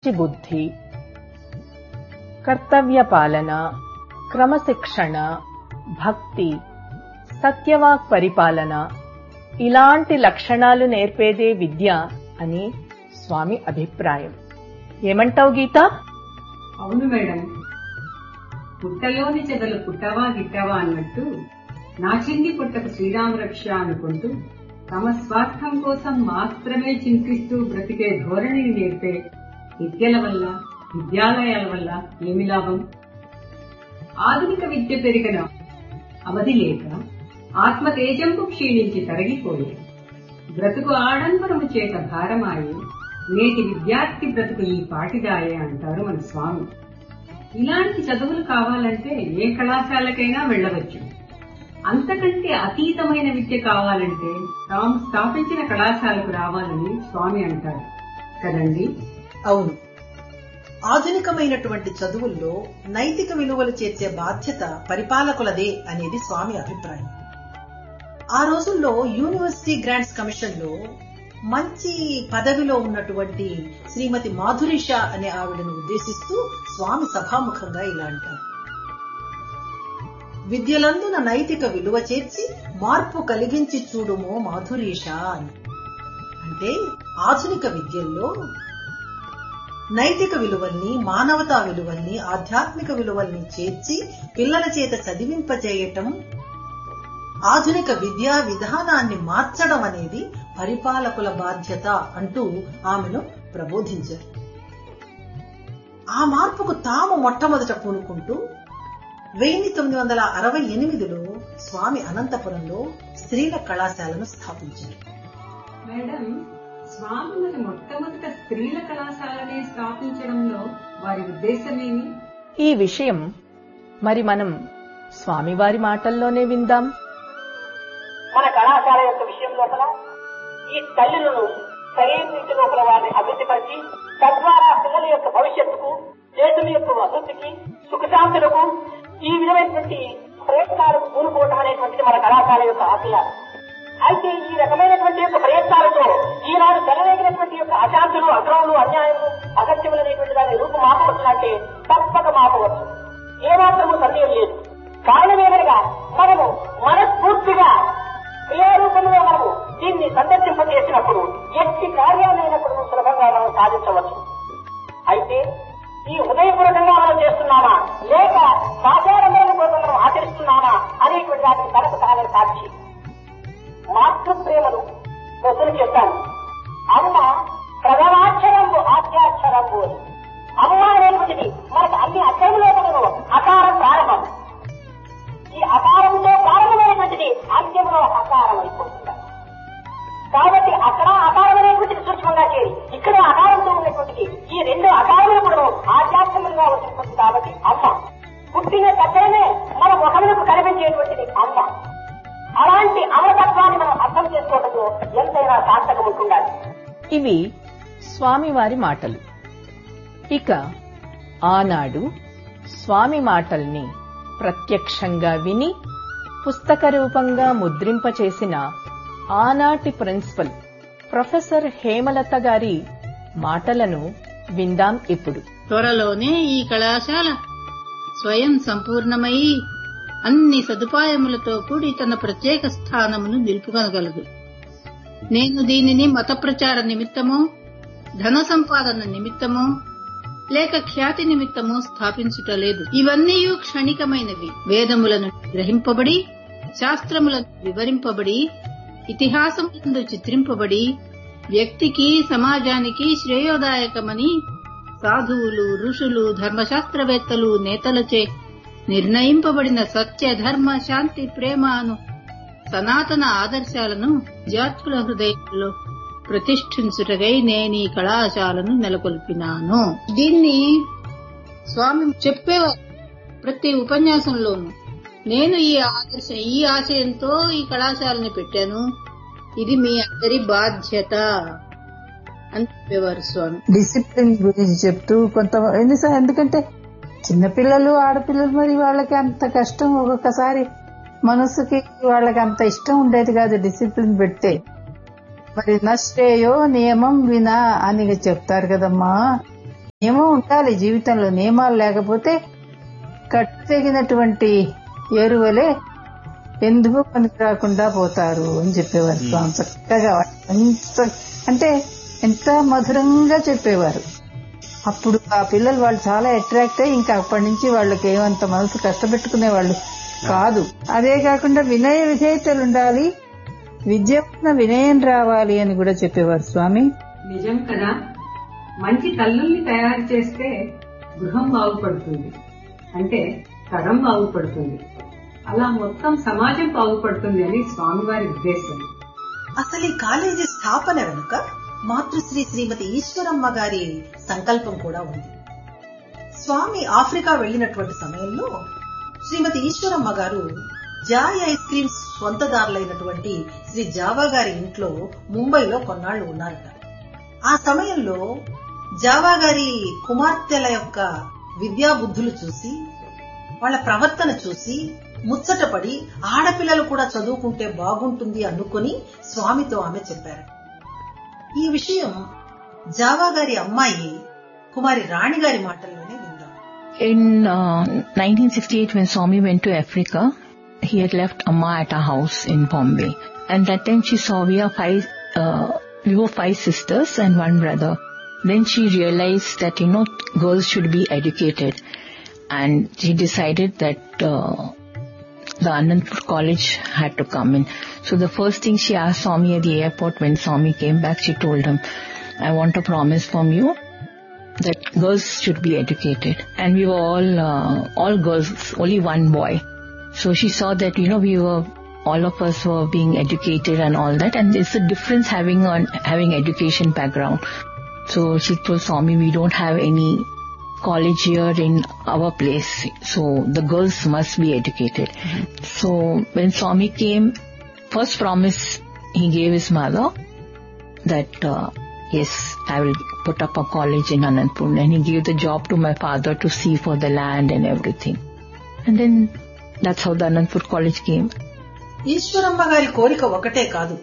బుద్ధి కర్తవ్య పాలన క్రమశిక్షణ భక్తి సత్యవాక్ పరిపాలన ఇలాంటి లక్షణాలు నేర్పేదే విద్య అని స్వామి అభిప్రాయం ఏమంటావు గీత అవును మేడం పుట్టలోని చెదలు పుట్టవా గిట్టవా అన్నట్టు నా చిన్ని పుట్టకు శ్రీరామ రక్ష అనుకుంటూ తమ స్వార్థం కోసం మాత్రమే చింతిస్తూ బ్రతికే ధోరణిని నేర్పే విద్యల వల్ల విద్యాలయాల వల్ల ఏమి లాభం ఆధునిక విద్య పెరిగిన అవధి లేక ఆత్మ తేజంపు క్షీణించి తరగిపోయి బ్రతుకు ఆడంబరము చేత భారమాయి నేటి విద్యార్థి బ్రతుకు ఈ పాటిదాయే అంటారు మన స్వామి ఇలాంటి చదువులు కావాలంటే ఏ కళాశాలకైనా వెళ్ళవచ్చు అంతకంటే అతీతమైన విద్య కావాలంటే తాము స్థాపించిన కళాశాలకు రావాలని స్వామి అంటారు కదండి అవును ఆధునికమైనటువంటి చదువుల్లో నైతిక విలువలు చేర్చే బాధ్యత పరిపాలకులదే అనేది స్వామి అభిప్రాయం ఆ రోజుల్లో యూనివర్సిటీ గ్రాంట్స్ కమిషన్ లో మంచి పదవిలో ఉన్నటువంటి శ్రీమతి మాధురిషా అనే ఆవిడను ఉద్దేశిస్తూ స్వామి సభాముఖంగా ఇలా అంటారు విద్యలందున నైతిక విలువ చేర్చి మార్పు కలిగించి చూడుమో మాధురీష అని అంటే ఆధునిక విద్యల్లో నైతిక విలువల్ని మానవతా విలువల్ని ఆధ్యాత్మిక విలువల్ని చేర్చి పిల్లల చేత చదివింపజేయటం ఆధునిక విద్యా విధానాన్ని మార్చడం అనేది పరిపాలకుల బాధ్యత అంటూ ఆమెను ప్రబోధించారు ఆ మార్పుకు తాము మొట్టమొదట పూనుకుంటూ వెయ్యి తొమ్మిది వందల అరవై ఎనిమిదిలో స్వామి అనంతపురంలో స్త్రీల కళాశాలను స్థాపించారు మేడం స్వామి మరి మొట్టమొదట స్త్రీల కళాశాలని స్థాపించడంలో వారి ఉద్దేశమేమి ఈ విషయం మరి మనం స్వామివారి మాటల్లోనే విందాం మన కళాశాల యొక్క విషయం లోపల ఈ తల్లులను సరైన రీతి లోపల వారిని అభివృద్ధిపరిచి తద్వారా పిల్లల యొక్క భవిష్యత్తుకు దేశం యొక్క అభివృద్ధికి సుఖశాంతులకు ఈ విధమైనటువంటి ప్రయత్నాలకు పూనుకోవటం అనేటువంటిది మన కళాశాల యొక్క ఆశయాలు అయితే ఈ రకమైనటువంటి యొక్క ప్రయత్నాలతో ఈనాడు తెలవేగినటువంటి యొక్క అశాంతులు అక్రమాలు అన్యాయము అసత్యములు అనేటువంటి దాని రూపు మాపవచ్చునంటే తప్పక మాపవచ్చు ఏమాత్రము సందేహం లేదు కారణమేమనగా మనము మనస్ఫూర్తిగా క్రియారూపంలో మనము దీన్ని సందర్శింపజేసినప్పుడు ఎట్టి కార్యాలైనప్పుడు సులభంగా మనం సాధించవచ్చు అయితే ఈ హృదయపూర్వకంగా మనం చేస్తున్నామా లేక సాధారణమైన కోసం మనం ఆచరిస్తున్నామా అనేటువంటి వాటిని తనకు తానే సాక్షి మాతృప్రేమను వసూలు చేస్తాను అమ్మ ప్రథమాక్షరంబు ఆద్యాక్షరంబు అని అమ్మ అనేటువంటిది మనకు అన్ని అక్షరములో అకారం ప్రారంభం ఈ అకారంతో ప్రారంభమైనటువంటిది అంత్యంలో అకారం అయిపోతుంది కాబట్టి అక్కడ అకారం అనేటువంటిది సూక్ష్మంగా చేరి ఇక్కడ అకారంతో ఉన్నటువంటిది ఈ రెండు అకారములు కూడా ఆధ్యాత్మికంగా వచ్చినటువంటి కాబట్టి అమ్మ పుట్టిన దగ్గరనే మన ముఖములకు కనిపించేటువంటిది అమ్మ అలాంటి అమరతత్వాన్ని మనం అర్థం చేసుకోవడంలో ఎంతైనా సార్థకం ఉంటుండాలి ఇవి స్వామివారి మాటలు ఇక ఆనాడు స్వామి మాటల్ని ప్రత్యక్షంగా విని పుస్తక రూపంగా ముద్రింపచేసిన ఆనాటి ప్రిన్సిపల్ ప్రొఫెసర్ హేమలత గారి మాటలను విందాం ఇప్పుడు త్వరలోనే ఈ కళాశాల స్వయం సంపూర్ణమై అన్ని సదుపాయములతో కూడి తన ప్రత్యేక స్థానమును నిలుపుకొనగలదు నేను దీనిని మత ప్రచార నిమిత్తమో ధన సంపాదన నిమిత్తమో లేక ఖ్యాతి నిమిత్తమో స్థాపించుటలేదు ఇవన్నీ క్షణికమైనవి వేదములను గ్రహింపబడి శాస్త్రములను వివరింపబడి ఇతిహాసములందు చిత్రింపబడి వ్యక్తికి సమాజానికి శ్రేయోదాయకమని సాధువులు ఋషులు ధర్మశాస్త్రవేత్తలు నేతలచే నిర్ణయింపబడిన సత్య ధర్మ శాంతి ప్రేమ అను సనాతన ఆదర్శాలను విద్యార్థుల హృదయంలో ప్రతిష్ఠించుటకై నేను ఈ కళాశాలను నెలకొల్పినాను దీన్ని స్వామి చెప్పేవారు ప్రతి ఉపన్యాసంలోనూ నేను ఈ ఆదర్శ ఈ ఆశయంతో ఈ కళాశాలని పెట్టాను ఇది మీ అందరి బాధ్యత అని చెప్పేవారు స్వామి డిసిప్లిన్ గురించి చెప్తూ కొంత ఎన్నిసార్లు ఎందుకంటే చిన్నపిల్లలు ఆడపిల్లలు మరి వాళ్ళకి అంత కష్టం ఒక్కొక్కసారి మనసుకి వాళ్ళకి అంత ఇష్టం ఉండేది కాదు డిసిప్లిన్ పెడితే మరి నష్టేయో నియమం వినా అని చెప్తారు కదమ్మా నియమం ఉండాలి జీవితంలో నియమాలు లేకపోతే కట్టెగినటువంటి ఏరువలే ఎందుకు పనికి రాకుండా పోతారు అని చెప్పేవారు స్వామి చక్కగా ఎంత అంటే ఎంత మధురంగా చెప్పేవారు అప్పుడు ఆ పిల్లలు వాళ్ళు చాలా అట్రాక్ట్ అయ్యి ఇంకా అప్పటి నుంచి వాళ్ళకి ఏమంత మనసు కష్టపెట్టుకునే వాళ్ళు కాదు అదే కాకుండా వినయ విధేయతలు ఉండాలి విద్య పట్ల వినయం రావాలి అని కూడా చెప్పేవారు స్వామి నిజం కదా మంచి తల్లుల్ని తయారు చేస్తే గృహం బాగుపడుతుంది అంటే తరం బాగుపడుతుంది అలా మొత్తం సమాజం బాగుపడుతుంది అని స్వామివారి ఉద్దేశం అసలు ఈ కాలేజీ స్థాపన వెనుక మాతృశ్రీ శ్రీమతి ఈశ్వరమ్మ గారి సంకల్పం కూడా ఉంది స్వామి ఆఫ్రికా వెళ్లినటువంటి సమయంలో Shrimati Eswaramma garu joy ice creams స్వంతదారులైనటువంటి శ్రీ జావా గారి ఇంట్లో ముంబైలో కొన్నాళ్లు ఉన్నారట ఆ సమయంలో జావా గారి కుమార్తెల యొక్క విద్యా బుద్ధులు చూసి వాళ్ళ ప్రవర్తన చూసి ముచ్చటపడి ఆడపిల్లలు కూడా చదువుకుంటే బాగుంటుంది అనుకుని స్వామితో ఆమె చెప్పారు ఈ విషయం జావా గారి అమ్మాయి కుమారి రాణి గారి మాటల్లోనే విందాం In uh, 1968, when Swami went to Africa, he had left Amma at our house in Bombay. And that time she saw we are five, uh, we were five sisters and one brother. Then she realized that, you know, girls should be educated. And she decided that uh, the Anandpur College had to come in. So the first thing she asked Swami at the airport when Swami came back, she told him, I want a promise from you that girls should be educated. And we were all, uh, all girls, only one boy. So she saw that, you know, we were, all of us were being educated and all that. And it's a difference having an, having education background. So she told Swami, we don't have any college here in our place. So the girls must be educated. So when Swami came, first promise he gave his mother that, uh, yes, I will put up a college in Anandpur. And he gave the job to my father to see for the land and everything. And then that's how the Anandpur College came. Eshwaramma గారి కోరిక ఒకటే కాదు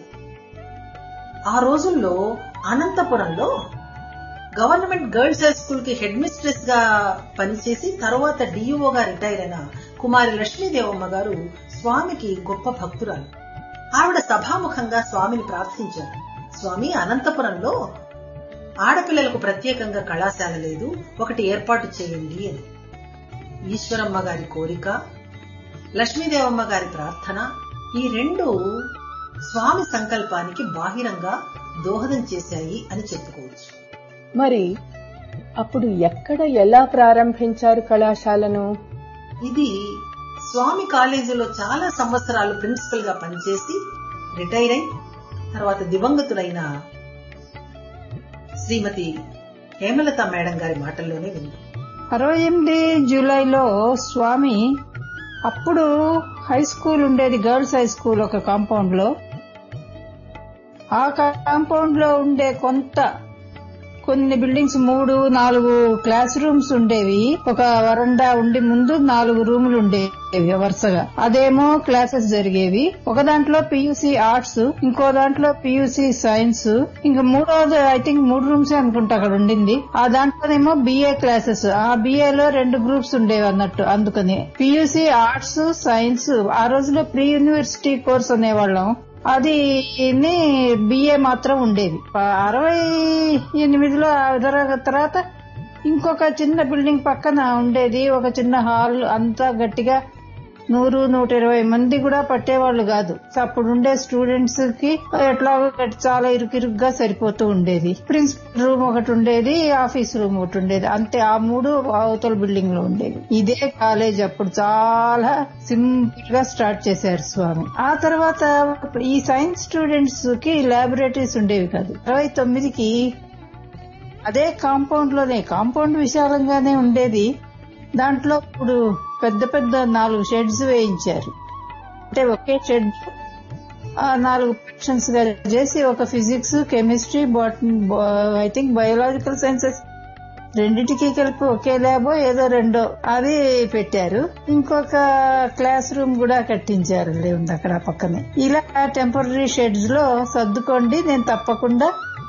ఆ రోజుల్లో అనంతపురంలో government girls high school కి headmistress గా పనిచేసి తర్వాత డిఈఓ గా రిటైర్ అయిన కుమారి లక్ష్మీదేవమ్మ గారు స్వామికి గొప్ప భక్తురాలు ఆవిడ సభాముఖంగా స్వామిని ప్రార్థించారు స్వామి అనంతపురంలో ఆడపిల్లలకు ప్రత్యేకంగా కళాశాల లేదు ఒకటి ఏర్పాటు చేయండి అని ఈశ్వరమ్మ గారి కోరిక లక్ష్మీదేవమ్మ గారి ప్రార్థన ఈ రెండు స్వామి సంకల్పానికి బాహిరంగా దోహదం చేశాయి అని చెప్పుకోవచ్చు మరి అప్పుడు ఎక్కడ ఎలా ప్రారంభించారు కళాశాలను ఇది స్వామి కాలేజీలో చాలా సంవత్సరాలు ప్రిన్సిపల్ గా పనిచేసి రిటైర్ అయి తర్వాత దివంగతుడైన శ్రీమతి హేమలత మేడం గారి మాటల్లోనే విందాం అరవై ఎనిమిది జూలైలో స్వామి అప్పుడు హై స్కూల్ ఉండేది గర్ల్స్ హై స్కూల్ ఒక కాంపౌండ్ లో ఆ కాంపౌండ్ లో ఉండే కొంత కొన్ని బిల్డింగ్స్ మూడు నాలుగు క్లాస్ రూమ్స్ ఉండేవి ఒక వరండా ఉండి ముందు నాలుగు రూములు ఉండేవి వరుసగా అదేమో క్లాసెస్ జరిగేవి ఒక దాంట్లో పియూసీ ఆర్ట్స్ ఇంకో దాంట్లో పియూసీ సైన్స్ ఇంకా మూడోది ఐ థింక్ మూడు రూమ్స్ అనుకుంటా అక్కడ ఉండింది ఆ దాంట్లోనేమో బిఏ క్లాసెస్ ఆ బిఏ లో రెండు గ్రూప్స్ ఉండేవి అన్నట్టు అందుకని పియూసీ ఆర్ట్స్ సైన్స్ ఆ రోజులో ప్రీ యూనివర్సిటీ కోర్స్ అనేవాళ్ళం అది బిఏ మాత్రం ఉండేది అరవై ఎనిమిదిలో ఆ తర్వాత ఇంకొక చిన్న బిల్డింగ్ పక్కన ఉండేది ఒక చిన్న హాల్ అంతా గట్టిగా నూరు నూట ఇరవై మంది కూడా పట్టేవాళ్ళు కాదు అప్పుడు ఉండే స్టూడెంట్స్ కి ఎట్లాగో చాలా ఇరుకిరుగ్గా సరిపోతూ ఉండేది ప్రిన్సిపల్ రూమ్ ఒకటి ఉండేది ఆఫీస్ రూమ్ ఒకటి ఉండేది అంతే ఆ మూడు అవతల బిల్డింగ్ లో ఉండేవి ఇదే కాలేజ్ అప్పుడు చాలా సింపుల్ గా స్టార్ట్ చేశారు స్వామి ఆ తర్వాత ఈ సైన్స్ స్టూడెంట్స్ కి లాబొరేటరీస్ ఉండేవి కాదు అరవై తొమ్మిదికి అదే కాంపౌండ్ లోనే కాంపౌండ్ విశాలంగానే ఉండేది దాంట్లో ఇప్పుడు పెద్ద పెద్ద నాలుగు షెడ్స్ వేయించారు అంటే ఒకే షెడ్ నాలుగు సెక్షన్స్ గా చేసి ఒక physics chemistry botany I think biological sciences రెండిటికి కలిపి ఒకే ల్యాబో ఏదో రెండో అది పెట్టారు ఇంకొక క్లాస్ రూమ్ కూడా కట్టించారు ఉంది అక్కడ పక్కనే ఇలా టెంపరీ షెడ్స్ లో సర్దుకోండి నేను తప్పకుండా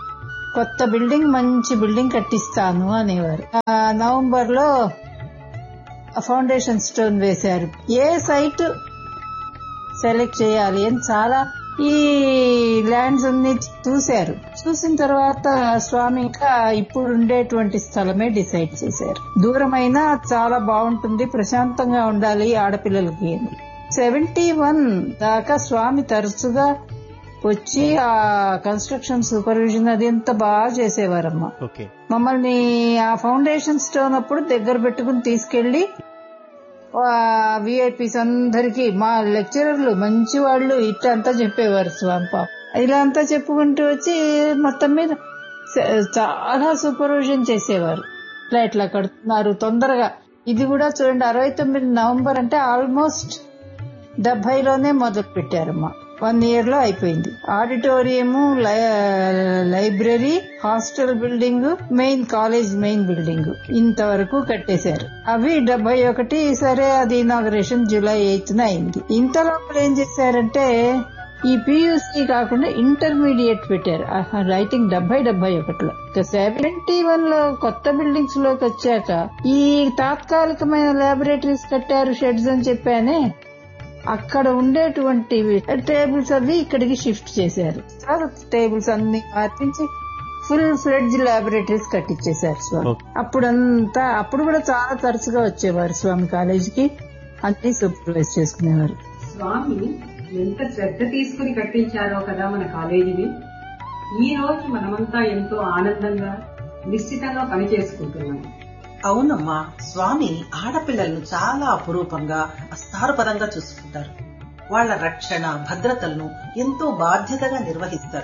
కొత్త బిల్డింగ్ మంచి బిల్డింగ్ కట్టిస్తాను అనేవారు ఆ, నవంబర్ లో ఫౌండేషన్ స్టోన్ వేశారు ఏ సైట్ సెలెక్ట్ చేయాలి అని చాలా ఈ ల్యాండ్స్ అన్ని చూశారు చూసిన తర్వాత స్వామి ఇంకా ఇప్పుడు ఉండేటువంటి స్థలమే డిసైడ్ చేశారు దూరమైన చాలా బాగుంటుంది ప్రశాంతంగా ఉండాలి ఆడపిల్లలకి సెవెంటీ వన్ దాకా స్వామి తరచుగా వచ్చి ఆ కన్స్ట్రక్షన్ సూపర్విజన్ అది ఎంత బాగా చేసేవారమ్మా ఓకే మమ్మల్ని ఆ ఫౌండేషన్ స్టోన్ అప్పుడు దగ్గర పెట్టుకుని తీసుకెళ్లి విఐపీస్ అందరికి మా లెక్చరర్లు మంచి వాళ్ళు ఇట్లంతా చెప్పేవారు స్వామి పాప ఇలా అంతా చెప్పుకుంటూ వచ్చి మొత్తం మీద స- చాలా సూపర్విజన్ చేసేవారు ఇట్లా ఇట్లా కడుతున్నారు తొందరగా ఇది కూడా చూడండి అరవై తొమ్మిది నవంబర్ అంటే ఆల్మోస్ట్ డెబ్బైలోనే మొదలు పెట్టారమ్మా వన్ ఇయర్ లో అయిపోయింది auditorium library hostel building main college main building ఇంతవరకు కట్టేశారు అవి డెబ్బై ఒకటి సరే అది ఇనాగరేషన్ జూలై ఎయిత్ న అయింది ఇంత లోపల ఏం చేశారంటే ఈ పియూసీ కాకుండా ఇంటర్మీడియట్ పెట్టారు రైటింగ్ డెబ్బై డెబ్బై ఒకటిలో సెవెంటీ వన్ లో కొత్త బిల్డింగ్స్ లోకి వచ్చాక ఈ తాత్కాలికమైన లాబొరేటరీస్ కట్టారు షెడ్స్ అని చెప్పానే అక్కడ ఉండేటువంటి టేబుల్స్ అవి ఇక్కడికి షిఫ్ట్ చేశారు తర్వాత టేబుల్స్ అన్ని మార్పించి ఫుల్ ఫ్లెడ్జ్ లాబొరేటరీస్ కట్టించేశారు స్వామి Okay. అప్పుడంతా అప్పుడు కూడా చాలా తరచుగా వచ్చేవారు స్వామి కాలేజీకి అన్ని సూపర్వైజ్ చేసుకునేవారు స్వామి ఎంత శ్రద్ధ తీసుకుని కట్టించారో కదా మన కాలేజీని ఈ రోజు మనమంతా ఎంతో ఆనందంగా నిశ్చితంగా పని చేసుకుంటున్నాం అవునమ్మా స్వామి ఆడపిల్లలను చాలా అపురూపంగా అస్తారపరంగా చూసుకుంటారు వాళ్ళ రక్షణ భద్రతలను ఎంతో బాధ్యతగా నిర్వహిస్తారు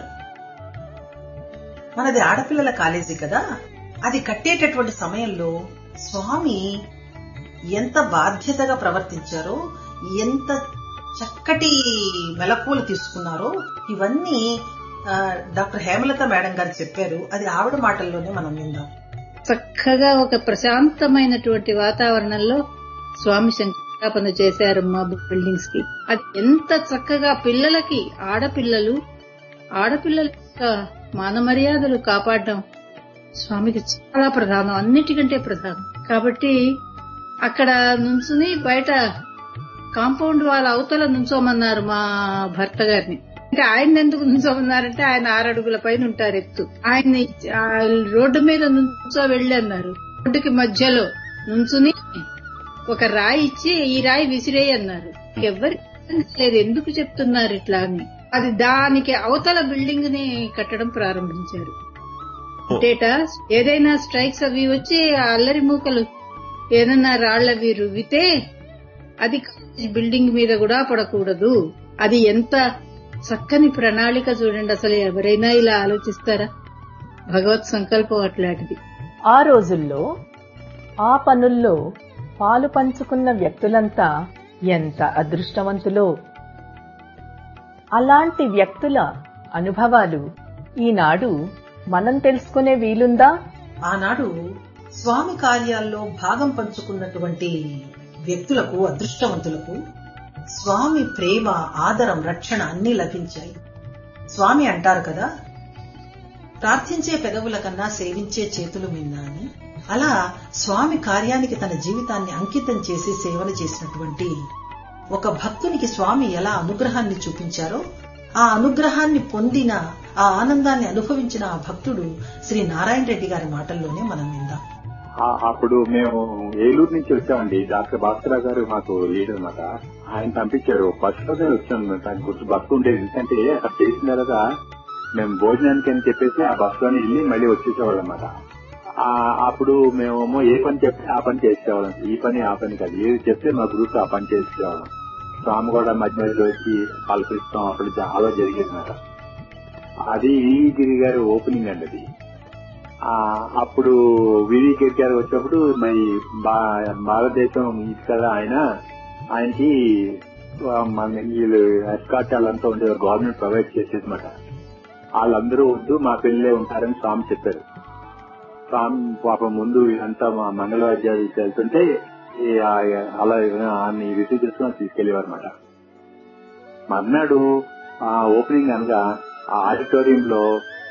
మనది ఆడపిల్లల కాలేజీ కదా అది కట్టేటటువంటి సమయంలో స్వామి ఎంత బాధ్యతగా ప్రవర్తించారో ఎంత చక్కటి మెలకువలు తీసుకున్నారో ఇవన్నీ ఆ, డాక్టర్ హేమలత మేడం గారు చెప్పారు అది ఆవిడ మాటల్లోనే మనం విందాం చక్కగా ఒక ప్రశాంతమైనటువంటి వాతావరణంలో స్వామి శంకుస్థాపన చేశారు మా బిల్డింగ్స్ కి అది ఎంత చక్కగా పిల్లలకి ఆడపిల్లలు ఆడపిల్లల యొక్క మాన మర్యాదలు కాపాడడం స్వామికి చాలా ప్రధానం అన్నిటికంటే ప్రధానం కాబట్టి అక్కడ నుంచుని బయట కాంపౌండ్ వాళ్ళ అవతల నుంచోమన్నారు మా భర్త గారిని అంటే ఆయన ఎందుకు నుంచోమన్నారంటే ఆయన ఆరడుగుల పైన ఉంటారు ఎత్తు ఆయన్ని ఆ రోడ్డు మీద నుంచో వెళ్ళి అన్నారు రోడ్డుకి మధ్యలో నుంచుని ఒక రాయి ఇచ్చి ఈ రాయి విసిరేయి అన్నారు ఎవరికి అర్థం లేదు ఎందుకు చెప్తున్నారు ఇట్లా అని అది దానికి అవతల బిల్డింగ్ ని కట్టడం ప్రారంభించారు అంటేట ఏదైనా స్ట్రైక్స్ అవి వచ్చి ఆ అల్లరి మూకలు ఏదన్నా రాళ్లవి రువ్వితే అది కాలేజ్ బిల్డింగ్ మీద కూడా పడకూడదు అది ఎంత చక్కని ప్రణాళిక చూడండి అసలు ఎవరైనా ఇలా ఆలోచిస్తారా భగవత్ సంకల్పం అట్లాంటిది ఆ రోజుల్లో ఆ పనుల్లో పాలు పంచుకున్న వ్యక్తులంతా ఎంత అదృష్టవంతులో అలాంటి వ్యక్తుల అనుభవాలు ఈనాడు మనం తెలుసుకునే వీలుందా ఆనాడు స్వామి కార్యాల్లో భాగం పంచుకున్నటువంటి వ్యక్తులకు అదృష్టవంతులకు స్వామి ప్రేమ ఆదరం రక్షణ అన్ని లభించాయి స్వామి అంటారు కదా ప్రార్థించే పెదవుల కన్నా సేవించే చేతులు మిన్నా అని అలా స్వామి కార్యానికి తన జీవితాన్ని అంకితం చేసి సేవలు చేసినటువంటి ఒక భక్తునికి స్వామి ఎలా అనుగ్రహాన్ని చూపించారో ఆ అనుగ్రహాన్ని పొందిన ఆ ఆనందాన్ని అనుభవించిన ఆ భక్తుడు శ్రీ నారాయణ రెడ్డి గారి మాటల్లోనే మనం విందాం ఆ- అప్పుడు మేము ఏలూరు నుంచి వచ్చామండి డాక్టర్ భాస్కరరావు గారు మాకు లీడర్ అనమాట ఆయన పంపించారు బస్సులోనే వచ్చాం దాని గురించి బస్సు ఉండేది ఎందుకంటే అక్కడ చేసిన తర్వాత మేము భోజనానికి అని చెప్పేసి ఆ బస్సులోనే వెళ్ళి మళ్ళీ వచ్చేసేవాళ్ళం అనమాట అప్పుడు మేమేమో ఏ పని చెప్తే ఆ పని చేసేవాళ్ళం ఈ పని ఆ పని కాదు ఏది చెప్తే మా గ్రూప్ ఆ పని చేసేవాళ్ళం స్వామి కూడా మధ్య మధ్యలో వచ్చి పలకరిస్తాం అప్పుడు చాలా జరిగేది అనమాట అది గిరి గారి ఓపెనింగ్ అండి అది ఆ, అప్పుడు వివి గిరి గారు వచ్చినప్పుడు మరి భా- భారతదేశం ఇది కదా ఆయన ఆయనకి ఆ, మన వీళ్ళు ఎస్కాట్ వాళ్ళంతా ఉండేవారు గవర్నమెంట్ ప్రొవైడ్ చేసేదన్నమాట వాళ్ళందరూ వద్దు మా పిల్లలే ఉంటారని స్వామి చెప్పారు స్వామి పాపం ముందు అంతా మా మంగళవాద్యాలు వెళ్తుంటే ఈ ఆ- అలా ఆమె రిసీవ్ చేసుకుని తీసుకెళ్లేవారు అనమాట మర్నాడు ఆ ఓపెనింగ్ అనగా ఆ ఆడిటోరియం లో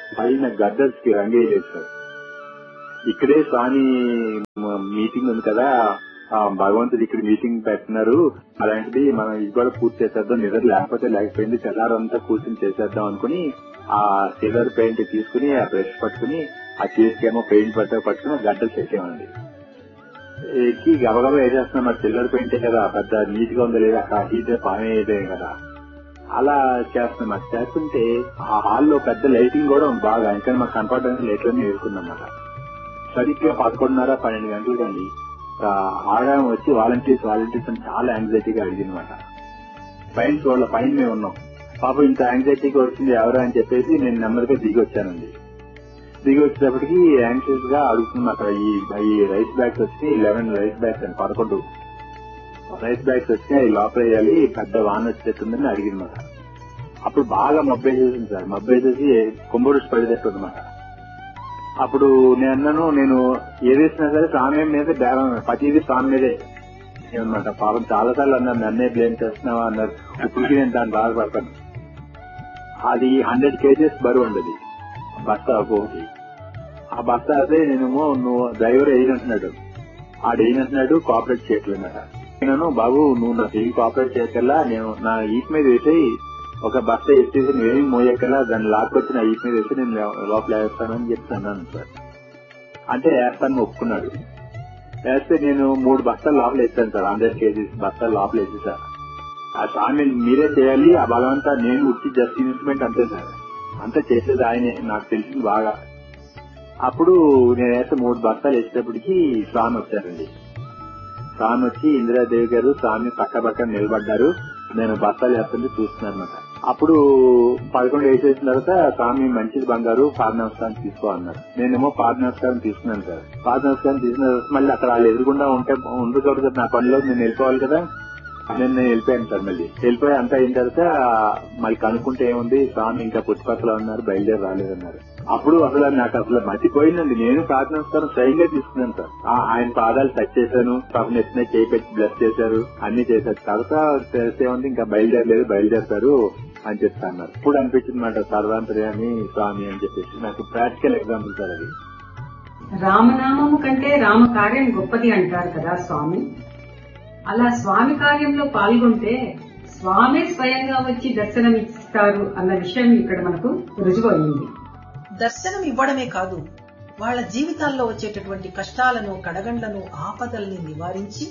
పైన గద్దర్స్ కి రంగేయలేదు సార్ ఇక్కడే స్వామి మ- మీటింగ్ ఉంది కదా ఆ భగవంతుడు ఇక్కడ మీటింగ్ పెడుతున్నారు అలాంటిది మనం ఇది కూడా పూర్తి చేసేద్దాం నిద్ర లేకపోతే లేకపోయింది తెల్లారంతా కూర్చొని చేసేద్దాం అనుకుని ఆ సిల్వర్ పెయింట్ తీసుకుని ఆ బ్రష్ పట్టుకుని ఆ చేతికేమో పెయింట్ పట్ట పట్టుకుని గడ్డలు చేసేవాడి ఎక్కి గబగబా వేసేస్తున్నాం మరి సిల్వర్ పెయింటే కదా పెద్ద నీట్ గా ఉందో లేదా అక్కడ హీటే పానే ఇదే కదా అలా చేస్తున్నాం అది చేస్తుంటే ఆ హాల్లో పెద్ద లైటింగ్ కూడా ఉంది బాగా ఇంకా మాకు కనపడడానికి లైట్లన్నీ వేసుకున్నాం అన్నమాట సరిగ్గా పదకొండున్నర పన్నెండు గంటలు కండి ఆడడం వచ్చి వాలంటీర్స్ వాలంటీర్స్ అని చాలా యాంగ్జైటీగా అడిగిందన్నమాట పైన చూడాల పైన మేము ఉన్నాం పాపం ఇంత యాంగ్జైటీగా వచ్చింది ఎవరు అని చెప్పేసి నేను నెమ్మదిగా దిగి వచ్చానండి దిగి వచ్చేటప్పటికి యాంగ్షియస్ గా అడుగుతున్నాం అక్కడ ఈ ఈ రైస్ బ్యాగ్స్ వచ్చి లెవెన్ రైస్ బ్యాగ్స్ అని పదకొండు రైస్ బ్యాగ్స్ వచ్చి అవి లోపల వేయాలి పెద్ద వాన వచ్చేస్తుందని అడిగిందన్నమాట అప్పుడు బాగా మబ్బేసేసింది సార్ మబ్బేసేసి కుంభరుష్ పడినట్టు అనమాట అప్పుడు నేను అన్నాను నేను ఏదేసినా సరే స్వామి మీద బేరం ప్రతిదీ స్వామి మీదే అనమాట పాపం చాలా సార్లు అన్నారు నన్నే బ్లేమ్ చేస్తున్నావా అన్నారు ఇప్పటికీ నేను దాన్ని బాధపడతాను అది హండ్రెడ్ కేజెస్ బరువు ఉండదు బస్తా ఒకటి ఆ బస్తా అదే నేనేమో నువ్వు డ్రైవర్ వేయనంటున్నాడు ఆడు వేయనంటున్నాడు కోఆపరేట్ చేయట్లేదన్నమాట నేను బాబు నువ్వు నా తిరిగి కోఆపరేట్ చేయకల్లా నేను నా ఈట్ మీద వేసి ఒక బస్తా ఎత్తేసి నువ్వేమి మోయకల్లా దాన్ని లాక్కొచ్చి నా ఈట్ మీద వేసి నేను లోపల వేస్తానని చెప్తాను సార్ అంటే వేస్తాను ఒప్పుకున్నాడు వేస్తే నేను మూడు బస్తాలు లోపల వేస్తాను సార్ హండ్రెడ్ కేజీస్ బస్తాలు లోపల వేసి సార్ ఆ స్వామి మీరే చేయాలి ఆ భగవంతా నేను ఉట్టి జస్ట్ ఇన్స్ట్రుమెంట్ అంతే సార్ అంతా చేసేది ఆయనే నాకు తెలిసింది బాగా అప్పుడు నేను వేస్తే మూడు బస్తాలు వేసేటప్పటికి స్వామి వచ్చారండి స్వామి వచ్చి ఇందిరాదేవి గారు స్వామి పక్క పక్కన నిలబడ్డారు నేను బస్తాలు వేస్తుంటే చూస్తున్నాను అనమాట అప్పుడు పదకొండు వేసేసిన తర్వాత స్వామి మంచిది బంగారు పాద నమస్కారం తీసుకో అన్నారు నేనేమో పాద నమస్కారం తీసుకున్నాను సార్ పాద నమస్కారం తీసుకున్న తర్వాత మళ్ళీ అక్కడ వాళ్ళు ఎదురుకుండా ఉంటే ఉండకూడదు కదా నా పనిలో నేను వెళ్ళిపోవాలి కదా నేను నేను వెళ్ళిపోయాను సార్ మళ్ళీ వెళ్ళిపోయి అంతా అయిన తర్వాత మళ్ళీ కనుక్కుంటే ఏముంది స్వామి ఇంకా పుట్టుపక్కల ఉన్నారు బయలుదేరి రాలేదన్నారు అప్పుడు అసలు నాకు అసలు మర్చిపోయిందండి నేను ప్రార్థన నమస్కారం స్వయంగా తీసుకున్నాను సార్ ఆ, ఆయన పాదాలు టచ్ చేశాను పాపం ఎత్తున చేయి పెట్టి బ్లెస్ చేశారు అన్ని చేశారు తర్వాత తెలిసే ఉంది ఇంకా బయలుదేరలేదు బయలుదేరుతారు అని చెప్తా అన్నారు ఇప్పుడు అనిపించింది మాట సర్వాంతర్యాన్ని స్వామి అని చెప్పేసి నాకు ప్రాక్టికల్ ఎగ్జాంపుల్ సార్ అది రామనామము కంటే రామ కార్యం గొప్పది అంటారు కదా స్వామి అలా స్వామి కార్యంలో పాల్గొంటే స్వామి స్వయంగా వచ్చి దర్శనమిస్తారు అన్న విషయం ఇక్కడ మనకు రుజువయింది దర్శనం ఇవ్వడమే కాదు వాళ్ళ జీవితాల్లో వచ్చేటటువంటి కష్టాలను కడగండ్లను ఆపదల్ని నివారించి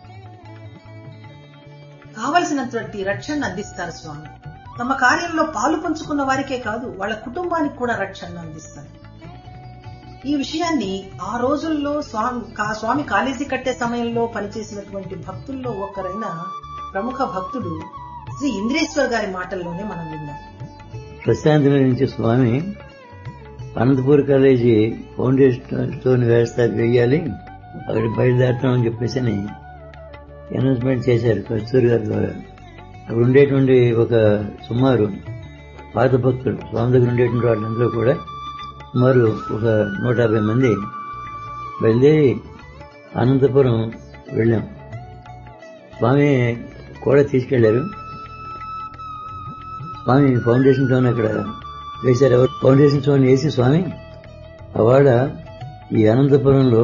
కావలసినటువంటి రక్షణ అందిస్తారు స్వామి తమ కార్యంలో పాలు పంచుకున్న వారికే కాదు వాళ్ళ కుటుంబానికి కూడా రక్షణ అందిస్తారు ఈ విషయాన్ని ఆ రోజుల్లో స్వామి కా- స్వామి కాలేజీ కట్టే సమయంలో పనిచేసినటువంటి భక్తుల్లో ఒకరైన ప్రముఖ భక్తుడు శ్రీ ఇంద్రేశ్వర్ గారి మాటల్లోనే మనం విన్నాం ప్రశాంతి నుంచి Swami Anantapur college foundation stone వేస్తారు వెయ్యాలి అక్కడ బయలుదేరుతామని చెప్పేసి అని అనౌన్స్మెంట్ చేశారు కస్తూరి గారి ద్వారా అక్కడ ఉండేటువంటి ఒక సుమారు పాత భక్తులు స్వామి దగ్గర ఉండేటువంటి వాళ్ళందరూ కూడా సుమారు ఒక నూట యాభై మంది బయలుదేరి అనంతపురం వెళ్ళాం స్వామి కూడా తీసుకెళ్లారు స్వామి ఫౌండేషన్ స్టోన్ అక్కడ వేశారు ఎవరు ఫౌండేషన్ స్టోన్ వేసి స్వామి అవాడ ఈ అనంతపురంలో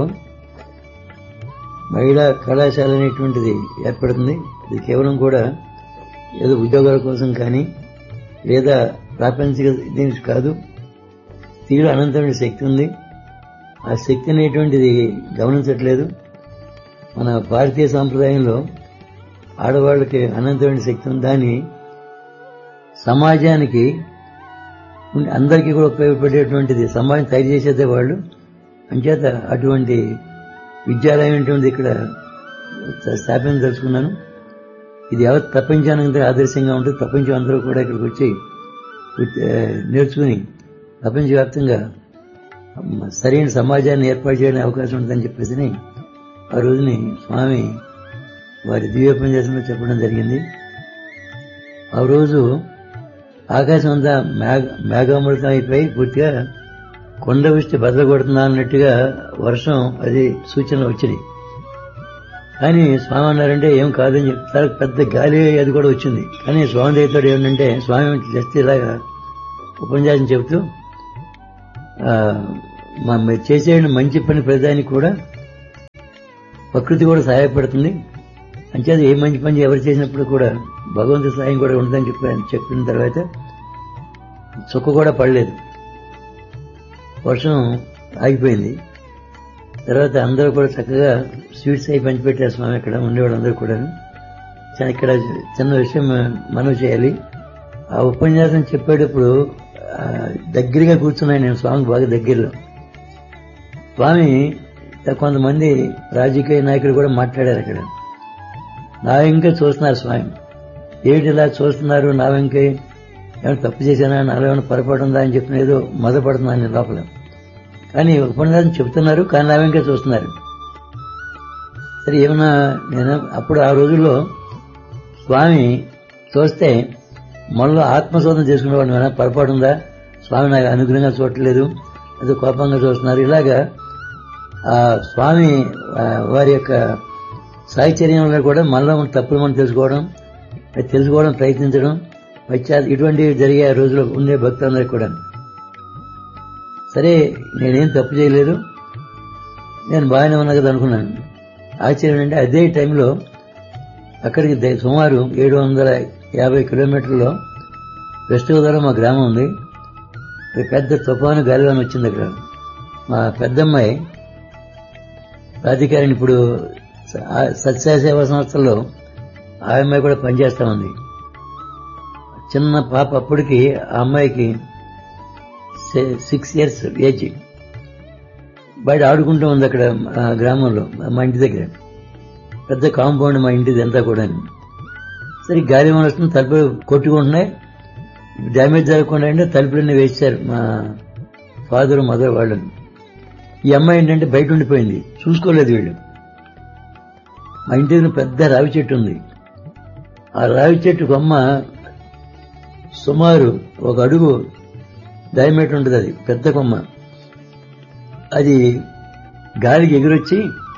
మహిళా కళాశాల అనేటువంటిది ఏర్పడుతుంది ఇది కేవలం కూడా ఏదో ఉద్యోగాల కోసం కానీ లేదా ప్రాపంచిక దీనికి కాదు స్త్రీలో అనంతమైన శక్తి ఉంది ఆ శక్తి అనేటువంటిది గమనించట్లేదు మన భారతీయ సాంప్రదాయంలో ఆడవాళ్ళకి అనంతమైన శక్తి ఉంది దాన్ని సమాజానికి ఉండి- అందరికీ కూడా ఉపయోగపడేటువంటిది సమాజం తయారు చేసేదే వాళ్ళు అంచేత అటువంటి విద్యాలయం అటువంటిది ఇక్కడ స్థాపించదలుచుకున్నాను ఇది యావత్ ప్రపంచానికి ఆదర్శంగా ఉంటుంది ప్రపంచం అందరూ కూడా ఇక్కడికి వచ్చి ఉత్- ఆ, నేర్చుకుని ప్రపంచవ్యాప్తంగా మ, సరైన సమాజాన్ని ఏర్పాటు చేయడానికి అవకాశం ఉంటుందని చెప్పేసి ఆ రోజుని స్వామి వారి దివ్యోపన్యాసంలో చెప్పడం జరిగింది ఆ రోజు ఆకాశం అంతా మేఘ మేఘామృతం అయిపోయి పూర్తిగా కొండ వృష్టి బదలగొడుతున్నా అన్నట్టుగా వర్షం అది సూచనలు వచ్చినాయి కానీ స్వామి అన్నారంటే ఏం కాదని చెప్తారు పెద్ద గాలి అది కూడా వచ్చింది కానీ స్వామి దగ్గర ఏమంటే స్వామి జస్ట్ ఇలాగా ఉపన్యాసం చెబుతూ ఆ, మ- మీరు చేసే మంచి పని ప్రతిదానికి కూడా ప్రకృతి కూడా సహాయపడుతుంది అంచేది ఏ మంచి పని ఎవరు చేసినప్పుడు కూడా భగవంతుడి సహాయం కూడా ఉంటుందని చెప్పి చెప్పిన తర్వాత చుక్క కూడా పడలేదు వర్షం ఆగిపోయింది తర్వాత అందరూ కూడా చక్కగా స్వీట్స్ అయి పంచిపెట్టారు స్వామి అక్కడ ఉండేవాళ్ళు అందరూ కూడా ఇక్కడ చిన్న విషయం మనవి చేయాలి ఆ ఉపన్యాసం చెప్పేటప్పుడు ఆ, దగ్గరగా కూర్చున్నాను నేను స్వామికి బాగా దగ్గరలో స్వామి కొంతమంది రాజకీయ నాయకులు కూడా మాట్లాడారు అక్కడ నా వెంకే చూస్తున్నారు స్వామి ఏమిటి ఇలా చూస్తున్నారు నా వెంకే ఏమైనా తప్పు చేశానా నాలో ఏమైనా పొరపాటు ఉందా అని చెప్పిన ఏదో మొదపడుతున్నాను నేను లోపల కానీ ఉపన్యాసం చెప్తున్నారు కానీ నా వెంకే చూస్తున్నారు సరే ఏమన్నా నేను అప్పుడు ఆ రోజుల్లో స్వామి చూస్తే మనలో ఆత్మశోధన చేసుకునేవాడు ఏమైనా పొరపాటు ఉందా స్వామి నాకు అనుగ్రహంగా చూడట్లేదు అది కోపంగా చూస్తున్నారు ఇలాగా ఆ స్వామి ఆ, వారి యొక్క సాహిత్యంలో కూడా మనలో ఉన్న తప్పులు మనం తెలుసుకోవడం అది తెలుసుకోవడం ప్రయత్నించడం పశ్చాత్ ఇటువంటివి జరిగే ఆ రోజుల్లో ఉండే భక్తులందరికీ కూడా సరే నేనేం తప్పు చేయలేదు నేను బాగానే ఉన్నా కదా అనుకున్నాను ఆశ్చర్యం అంటే అదే టైంలో అక్కడికి ద- సుమారు ఏడు వందల యాభై కిలోమీటర్లో వెస్ట్ గోదావరి మా గ్రామం ఉంది ఒక పెద్ద తుఫాను గాలివాన వచ్చింది అక్కడ మా పెద్దమ్మాయి రాధికారిని ఇప్పుడు స- ఆ సత్య సేవా సంస్థల్లో ఆ అమ్మాయి కూడా పనిచేస్తా ఉంది చిన్న పాప అప్పటికి ఆ అమ్మాయికి సిక్స్ ఇయర్స్ ఏజ్ బయట ఆడుకుంటూ ఉంది అక్కడ ఆ గ్రామంలో మా ఇంటి దగ్గర పెద్ద కాంపౌండ్ మా ఇంటిది అంతా కూడా సరే గాలి వాన వస్తుంది తలుపులు కొట్టుకుంటున్నాయి డ్యామేజ్ జరగకుండా అంటే తలుపులన్నీ వేశారు మా ఫాదర్ మదర్ వాళ్ళని ఈ అమ్మాయి ఏంటంటే బయట ఉండిపోయింది చూసుకోలేదు వీళ్ళు మా ఇంటి దగ్గర పెద్ద రావి చెట్టు ఉంది ఆ రావి చెట్టు కొమ్మ సుమారు ఒక అడుగు డయామీటర్ ఉంటుంది అది పెద్ద కొమ్మ అది గాలికి ఎగురొచ్చి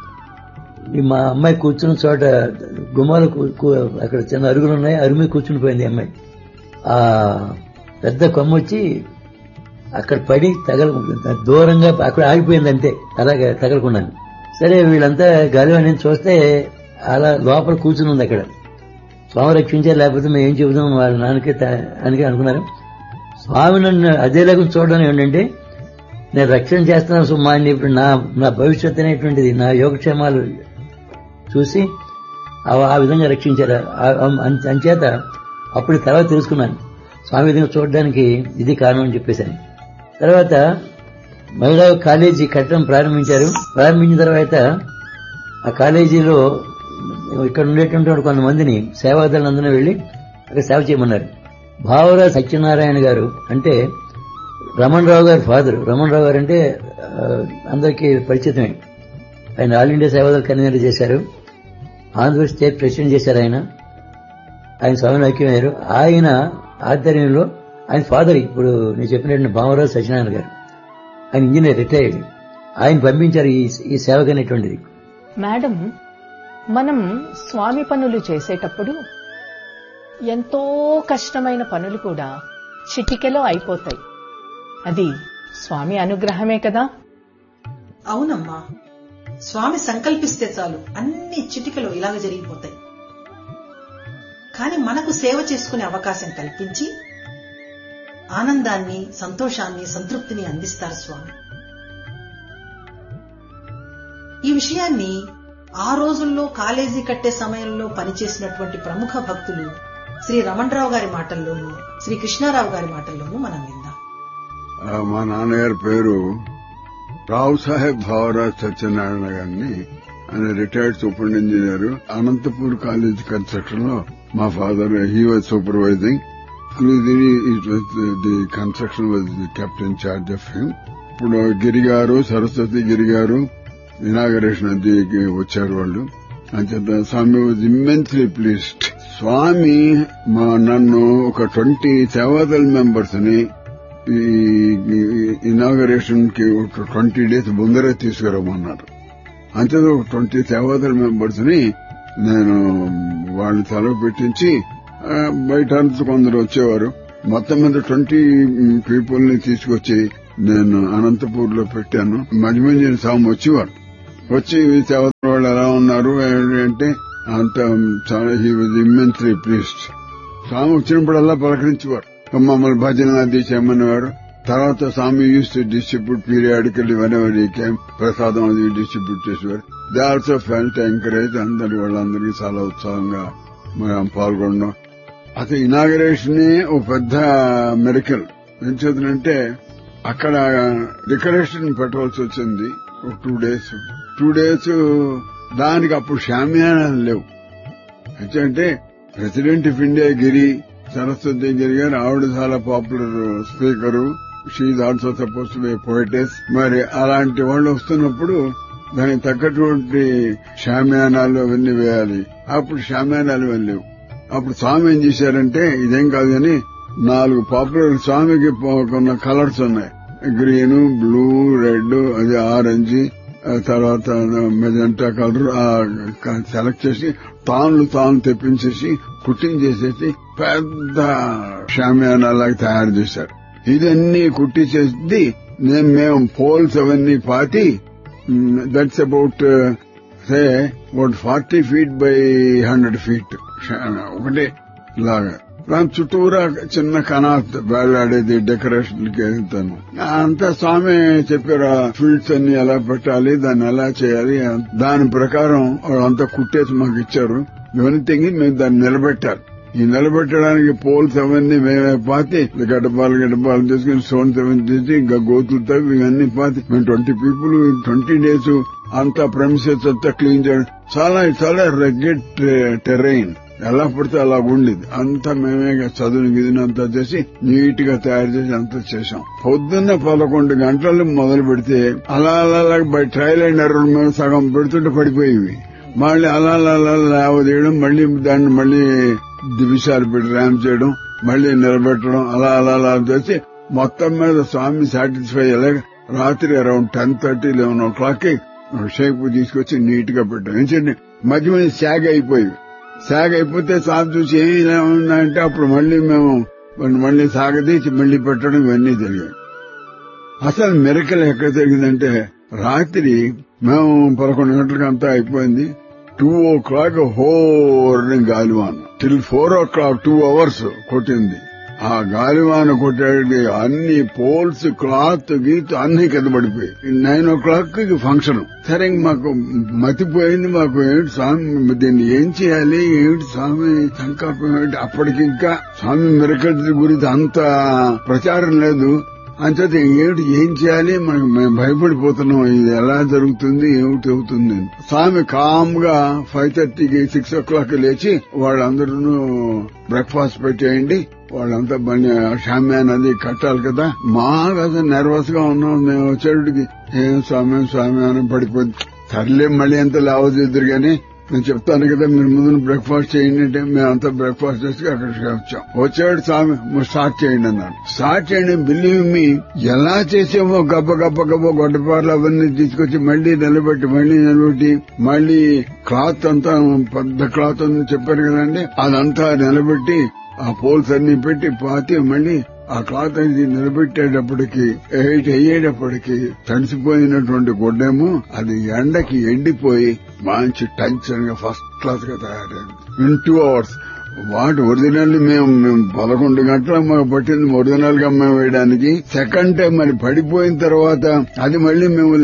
ఈ మా అమ్మాయి కూర్చున్న చోట గుమ్మాలు కూ- కూ- అక్కడ చిన్న అరుగులు ఉన్నాయి అరుగు మీద కూర్చుని పోయింది ఈ అమ్మాయి ఆ పెద్ద కొమ్మ వచ్చి అక్కడ పడి తగల దూరంగా అక్కడ ఆగిపోయింది అంతే అలాగే తగలకుండా సరే వీళ్ళంతా గాలివాణి చూస్తే అలా లోపల కూర్చుని ఉంది అక్కడ స్వామి రక్షించే లేకపోతే మేము ఏం చెబుదాం వాళ్ళ నాన్నకి అని అనుకున్నారు స్వామి నన్ను అదేలాగా చూడడం ఏంటంటే నేను రక్షణ చేస్తున్నాను సుమా అని ఇప్పుడు నా నా భవిష్యత్ అనేటువంటిది నా యోగక్షేమాలు చూసి ఆ- ఆ విధంగా రక్షించారు ఆ- ఆ- అం- అంచేత అప్పుడు తర్వాత తెలుసుకున్నాను స్వామి విధంగా చూడడానికి ఇది కారణం అని చెప్పేశాను తర్వాత మహిళా కాలేజీ కట్టడం ప్రారంభించారు ప్రారంభించిన తర్వాత ఆ కాలేజీలో ఇక్కడ ఉండేటువంటి కొంతమందిని సేవాదళందరూ వెళ్ళి అక్కడ సేవ చేయమన్నారు భావరా సత్యనారాయణ గారు అంటే రమణరావు గారి ఫాదర్ రమణరావు గారు అంటే ఆ, అందరికీ పరిచితమే ఆయన ఆల్ ఇండియా సేవాదళ కన్వీనర్ చేశారు ఆంధ్రప్రదేశ్ స్టేట్ ప్రెసిడెంట్ చేశారు ఆయన ఆయన స్వామిని ఐక్యమయ్యారు ఆయన ఆధ్వర్యంలో ఆయన ఫాదర్ ఇప్పుడు నేను చెప్పినట్టు భామరావు సత్యనారాయణ గారు ఆయన ఇంజనీర్ రిటైర్డ్ ఆయన పంపించారు ఈ ఈ సేవకు అనేటువంటిది మేడం మనం స్వామి పనులు చేసేటప్పుడు ఎంతో కష్టమైన పనులు కూడా చిటికెలో అయిపోతాయి అది స్వామి అనుగ్రహమే కదా అవునమ్మా స్వామి సంకల్పిస్తే చాలు అన్ని చిటికలు ఇలాగ జరిగిపోతాయి కాని మనకు సేవ చేసుకునే అవకాశం కల్పించి ఆనందాన్ని సంతోషాన్ని సంతృప్తిని అందిస్తారు స్వామి ఈ విషయాన్ని ఆ రోజుల్లో కాలేజీ కట్టే సమయంలో పనిచేసినటువంటి ప్రముఖ భక్తులు శ్రీ రమణరావు గారి మాటల్లోనూ శ్రీ కృష్ణారావు గారి మాటల్లోనూ మనం విందాం ఆ, మా నాన్నగారి పేరు రావు సాహెబ్ భావరాజ్ సత్యనారాయణ గారిని ఆయన retired super engineer Anantapur college construction లో మా father he was supervising the construction was kept in charge of him ఇప్పుడు గిరి గారు సరస్వతి గిరి గారు ఇనాగరేషన్ అది వచ్చారు వాళ్ళు అంచేత Swami was immensely pleased Swami మా నన్ను ఒక ట్వంటీ సేవాదల్ మెంబర్స్ ని ఈ ఇనాగరేషన్ కి ఒక ట్వంటీ డేస్ ముందరే తీసుకురమ్మన్నారు అంతే ఒక ట్వంటీ సేవాదల్ మెంబర్స్ ని నేను వాళ్ళని సెలవు పెట్టించి ఆ, బయట అంతా కొందరు వచ్చేవారు మొత్తం మీద ట్వంటీ పీపుల్ ని తీసుకొచ్చి నేను అనంతపూర్ లో పెట్టాను మధ్యమంజరి స్వామి వచ్చేవారు వచ్చి సేవత వాళ్ళు ఎలా ఉన్నారు ఏంటి అంటే అంత చాలా he was immensely pleased Swami వచ్చినప్పుడల్లా పలకరించేవారు మమ్మల్ని భజన అది చేయమనేవారు తర్వాత Swami used to distribute periodical whenever he came prasadam అది డిస్ట్రిబ్యూట్ చేసేవారు దే ఆల్సో ఫెల్ట్ ఎంకరేజ్ అందరి వాళ్ళందరికీ చాలా ఉత్సాహంగా మనం పాల్గొన్నాం అసలు ఇనాగరేషన్ ఓ పెద్ద మెడికల్ ఏం చేద్దంటే అక్కడ డెకరేషన్ పెట్టవలసి వచ్చింది ఒక టూ డేస్ టూ డేస్ దానికి అప్పుడు షామియానాలు లేవు అంటే president of India Giri Saraswati Giri garu ఆవిడ చాలా popular speaker she also suppose to be poetess మరి అలాంటి వాళ్ళు వస్తున్నప్పుడు దానికి తగ్గటువంటి షామియానాలు అవన్నీ వేయాలి అప్పుడు షామియానాలు అవన్నీ లేవు అప్పుడు స్వామి ఏం చేశారంటే ఇదేం కాదు కానీ నాలుగు పాపులర్ స్వామికి కొన్న కలర్స్ ఉన్నాయి గ్రీన్ బ్లూ రెడ్ అది ఆరెంజ్ తర్వాత మెజెంటా కలర్ సెలెక్ట్ చేసి తాన్లు తాను తెప్పించేసి కుట్టింగ్ చేసేసి పెద్ద షామియానా లాగా తయారు చేశారు ఇదన్నీ కుట్టి చేసి నేను మేము పోల్స్ అవన్నీ పాతి that's about say about forty feet by hundred feet ఒకటే లాగా దాని చుట్టూరా చిన్న కనాత్ వేలాడేది డెకరేషన్ కి వెళ్తాను అంతా స్వామి చెప్పారు ఫీల్డ్స్ అన్ని ఎలా పెట్టాలి దాన్ని ఎలా చేయాలి దాని ప్రకారం అంతా కుట్టేసి మాకు ఇచ్చారు ఇవన్నీ తెగి మేము దాన్ని నిలబెట్టారు ఈ నిలబెట్టడానికి పోల్స్ అవన్నీ మేమే పాతి గడ్డపాలు గడ్డపాలు తీసుకుని స్టోన్స్ అవన్నీ తీసి ఇంకా గోతులు తవ్వి ఇవన్నీ పాతి మేము ట్వంటీ పీపుల్ ట్వంటీ డేస్ అంతా ప్రమిసెస్ అంతా క్లీన్ చేయడం చాలా చాలా రెగ్యులర్ టెరైన్ ఎలా పడితే అలా ఉండేది అంతా మేమే చదువుని గిదిని అంతా చేసి నీట్ గా తయారు చేసి అంతా చేసాం పొద్దున్న పదకొండు గంటలు మొదలు పెడితే అలా అలా బై ట్రయల్ అండ్ ఎర్రర్ మేము సగం పెడుతుంటే పడిపోయేవి మళ్ళీ అలా అలా లేవదీయడం మళ్ళీ దాన్ని మళ్ళీ దివిషాలు పెట్టి ర్యామ్ చేయడం మళ్ళీ నిలబెట్టడం అలా అలా అలా చేసి మొత్తం మీద స్వామి సాటిస్ఫై అయ్యేలాగా రాత్రి around ten thirty eleven o'clock కి షేపు తీసుకొచ్చి నీట్ గా పెట్టాం ఏంటంటే మధ్య మధ్య శాగ్ అయిపోయి శాగ్ అయిపోతే స్వామి చూసి ఏమి ఇలా ఉందంటే అప్పుడు మళ్ళీ మేము మళ్ళీ సాగదీసి మళ్ళీ పెట్టడం ఇవన్నీ జరిగాయి అసలు మెరకలు ఎక్కడ జరిగిందంటే రాత్రి మేము పదకొండు గంటలకు అంతా అయిపోయింది టూ ఓ క్లాక్ హోర్ని గాలివాన్ till four o'clock two hours కొట్టింది ఆ గాలివాన కొట్టేది అన్ని పోల్స్ క్లాత్ గీత్ అన్ని కింద పడిపోయి నైన్ ఓ క్లాక్ కి ఫంక్షన్ సరే మాకు మతిపోయింది మాకు ఏమిటి స్వామి దీన్ని ఏం చేయాలి ఏమిటి స్వామి సంకల్పం ఏమిటి అప్పటికి ఇంకా స్వామి మిరకల్ గురించి అంత ప్రచారం లేదు అంచేత ఏమిటి ఏం చేయాలి మనకు మేము భయపడిపోతున్నాం ఇది ఎలా జరుగుతుంది ఏమిటి అవుతుంది స్వామి కామ్ గా ఫైవ్ థర్టీకి సిక్స్ ఓ క్లాక్ లేచి వాళ్ళందరూ బ్రేక్ఫాస్ట్ పెట్టేయండి వాళ్ళంతా బండి షామ్యాన్ అది కట్టాలి కదా మాకు అసలు నర్వస్ గా ఉన్నాం మేము వచ్చేటికి ఏం స్వామి స్వామి అని పడిపోయింది సర్లే మళ్ళీ ఎంత లావదిద్దరు గాని నేను చెప్తాను కదా మీరు ముందు బ్రేక్ఫాస్ట్ చేయండి అంటే మేమంతా బ్రేక్ఫాస్ట్ చేసి అక్కడికి వచ్చాం వచ్చాడు స్వామి స్టార్ట్ చేయండి అన్నాడు స్టార్ట్ చేయండి బిలీవ్ మీ ఎలా చేసామో గబ్బ గబ్బ గబ్బ గొడ్డపార్లు అవన్నీ తీసుకొచ్చి మళ్ళీ నిలబెట్టి మళ్ళీ నిలబెట్టి మళ్ళీ క్లాత్ అంతా పెద్ద క్లాత్ అని చెప్పారు కదండి అదంతా నిలబెట్టి ఆ పోల్స్ అన్ని పెట్టి పాతి మళ్ళీ ఆ క్లాత్ అనేది నిలబెట్టేటప్పటికి ఎయిట్ అయ్యేటప్పటికి తడిసిపోయినటువంటి గుడ్డేమో అది ఎండకి ఎండిపోయి మంచి టెన్షన్ గా ఫస్ట్ క్లాస్ గా తయారైంది ఇన్ టూ అవర్స్ వాటి ఒరిజినల్ మేము మేము పదకొండు గంటల మాకు పట్టింది ఒరిజినల్ గా మేము వేయడానికి సెకండ్ టైం మరి పడిపోయిన తర్వాత అది మళ్ళీ మేము